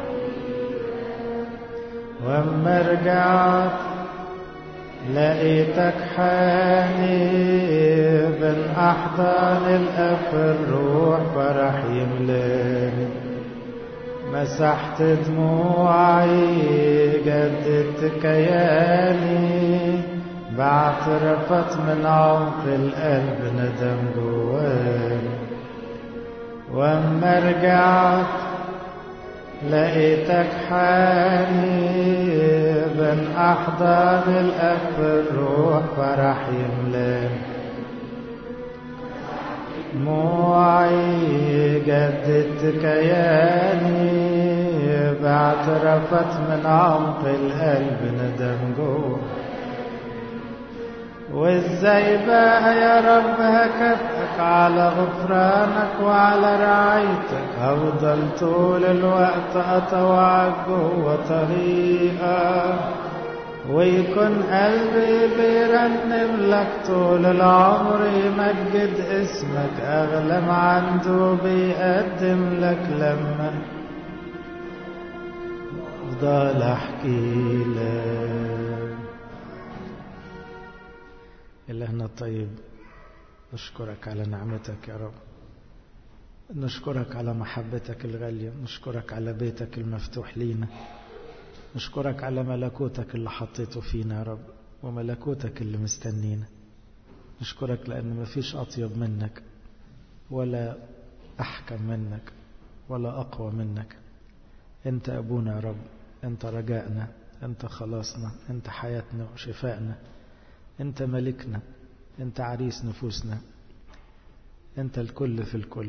واما رجعت لقيتك حاني بين احضان الاب الروح فرح يملاني مسحت دموعي جددت كياني بعترفت من عمق القلب ندم جواني واما رجعت لقيتك حاني بين احضان الاب الروح فرح يملاني دموعي جددت كياني بعترفت من عمق القلب ندم جوه وازاي بقى يا رب هكافئك على غفرانك وعلى رعايتك هفضل طول الوقت اطوعك جوه طريقك ويكون قلبي بيرنم لك طول العمر يمجد اسمك اغلى ما عنده بيقدم لك لما افضل احكي لك إلهنا الطيب نشكرك على نعمتك يا رب نشكرك على محبتك الغالية نشكرك على بيتك المفتوح لينا نشكرك على ملكوتك اللي حطيته فينا يا رب وملكوتك اللي مستنينا نشكرك لأن مفيش أطيب منك ولا أحكم منك ولا أقوى منك أنت أبونا يا رب أنت رجائنا أنت خلاصنا أنت حياتنا وشفائنا أنت ملكنا أنت عريس نفوسنا أنت الكل في الكل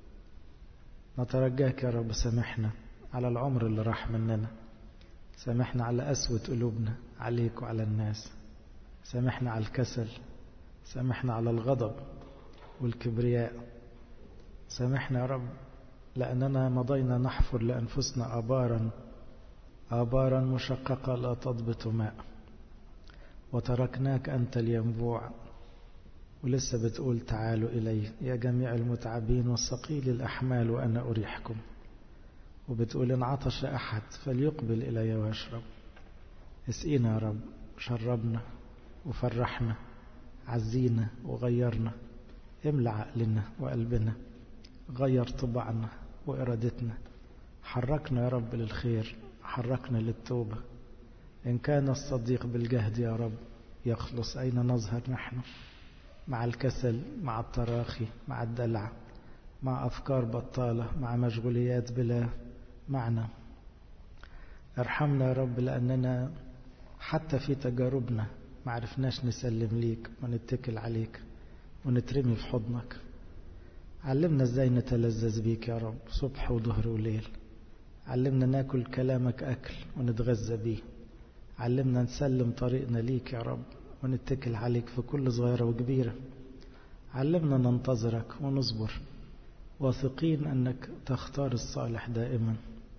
نترجاك يا رب سامحنا على العمر اللي راح مننا سامحنا على قسوة قلوبنا عليك وعلى الناس سامحنا على الكسل سامحنا على الغضب والكبرياء سامحنا يا رب لأننا مضينا نحفر لأنفسنا آبارا آبارا مشققة لا تضبط ماء وتركناك أنت الينبوع ولسه بتقول تعالوا إلي يا جميع المتعبين والثقيل الأحمال وأنا أريحكم وبتقول إن عطش أحد فليقبل إلي ويشرب اسقينا يا رب شربنا وفرحنا عزينا وغيرنا املى عقلنا وقلبنا غير طباعنا وإرادتنا حركنا يا رب للخير حركنا للتوبة إن كان الصديق بالجهد يا رب يخلص أين نظهر نحن مع الكسل مع التراخي مع الدلع مع أفكار بطالة مع مشغوليات بلا معنى ارحمنا يا رب لأننا حتى في تجاربنا ما عرفناش نسلم ليك ونتكل عليك ونترمي في حضنك علمنا ازاي نتلذذ بيك يا رب صبح وظهر وليل علمنا ناكل كلامك أكل ونتغذى بيه علمنا نسلم طريقنا ليك يا رب ونتكل عليك في كل صغيرة وكبيرة علمنا ننتظرك ونصبر واثقين أنك تختار الصالح دائما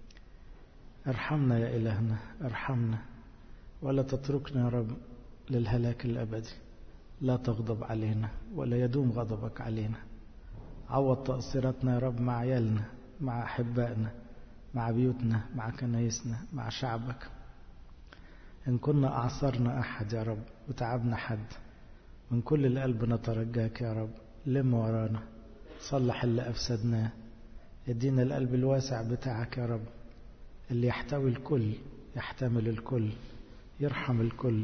ارحمنا يا إلهنا ارحمنا ولا تتركنا يا رب للهلاك الأبدي لا تغضب علينا ولا يدوم غضبك علينا عوض تقصيراتنا يا رب مع عيالنا مع أحبائنا مع بيوتنا مع كنايسنا مع شعبك إن كنا أعصرنا أحد يا رب وتعبنا حد من كل القلب نترجاك يا رب لم ورانا صلح اللي أفسدناه ادينا القلب الواسع بتاعك يا رب اللي يحتوي الكل يحتمل الكل يرحم الكل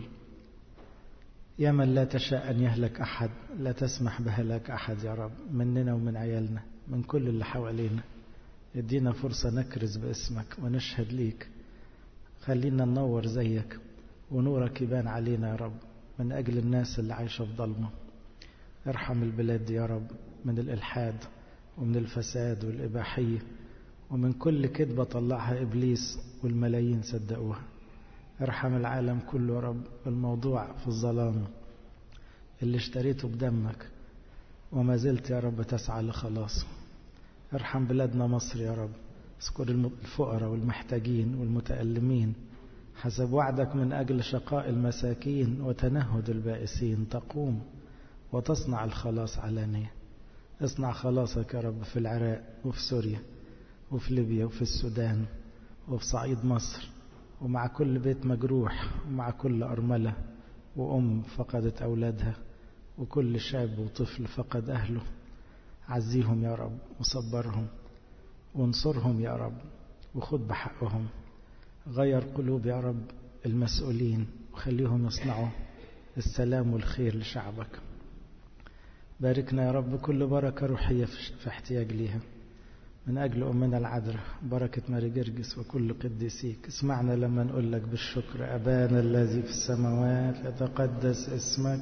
يا من لا تشاء أن يهلك أحد لا تسمح بهلاك أحد يا رب مننا ومن عيالنا من كل اللي حوالينا ادينا فرصة نكرز باسمك ونشهد ليك خلينا ننور زيك ونورك يبان علينا يا رب من أجل الناس اللي عايشة في ظلمة ارحم البلاد يا رب من الإلحاد ومن الفساد والإباحية ومن كل كذبة طلعها إبليس والملايين صدقوها ارحم العالم كله يا رب الموضوع في الظلام اللي اشتريته بدمك وما زلت يا رب تسعى لخلاصه ارحم بلادنا مصر يا رب اذكر الفقراء والمحتاجين والمتألمين حسب وعدك من أجل شقاء المساكين وتنهد البائسين تقوم وتصنع الخلاص علانية اصنع خلاصك يا رب في العراق وفي سوريا وفي ليبيا وفي السودان وفي صعيد مصر ومع كل بيت مجروح ومع كل أرملة وأم فقدت أولادها وكل شاب وطفل فقد أهله عزيهم يا رب وصبرهم وانصرهم يا رب وخد بحقهم غير قلوب يا رب المسؤولين وخليهم يصنعوا السلام والخير لشعبك باركنا يا رب كل بركة روحية في احتياج ليها من أجل أمنا العذراء بركة ماري جرجس وكل قديسيك اسمعنا لما نقول لك بالشكر أبانا الذي في السماوات يتقدس اسمك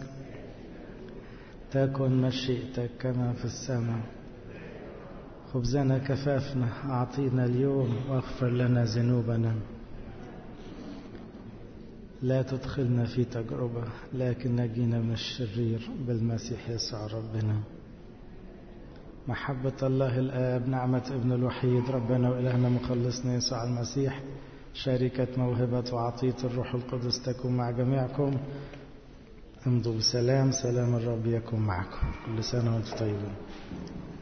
تكن مشيئتك كما في السماء خبزنا كفافنا أعطينا اليوم واغفر لنا ذنوبنا لا تدخلنا في تجربة لكن نجينا من الشرير بالمسيح يسوع ربنا محبة الله الآب نعمة ابن الوحيد ربنا وإلهنا مخلصنا يسوع المسيح شركة موهبة وعطية الروح القدس تكون مع جميعكم امضوا بسلام سلام الرب يكون معكم كل سنة وانتم طيبين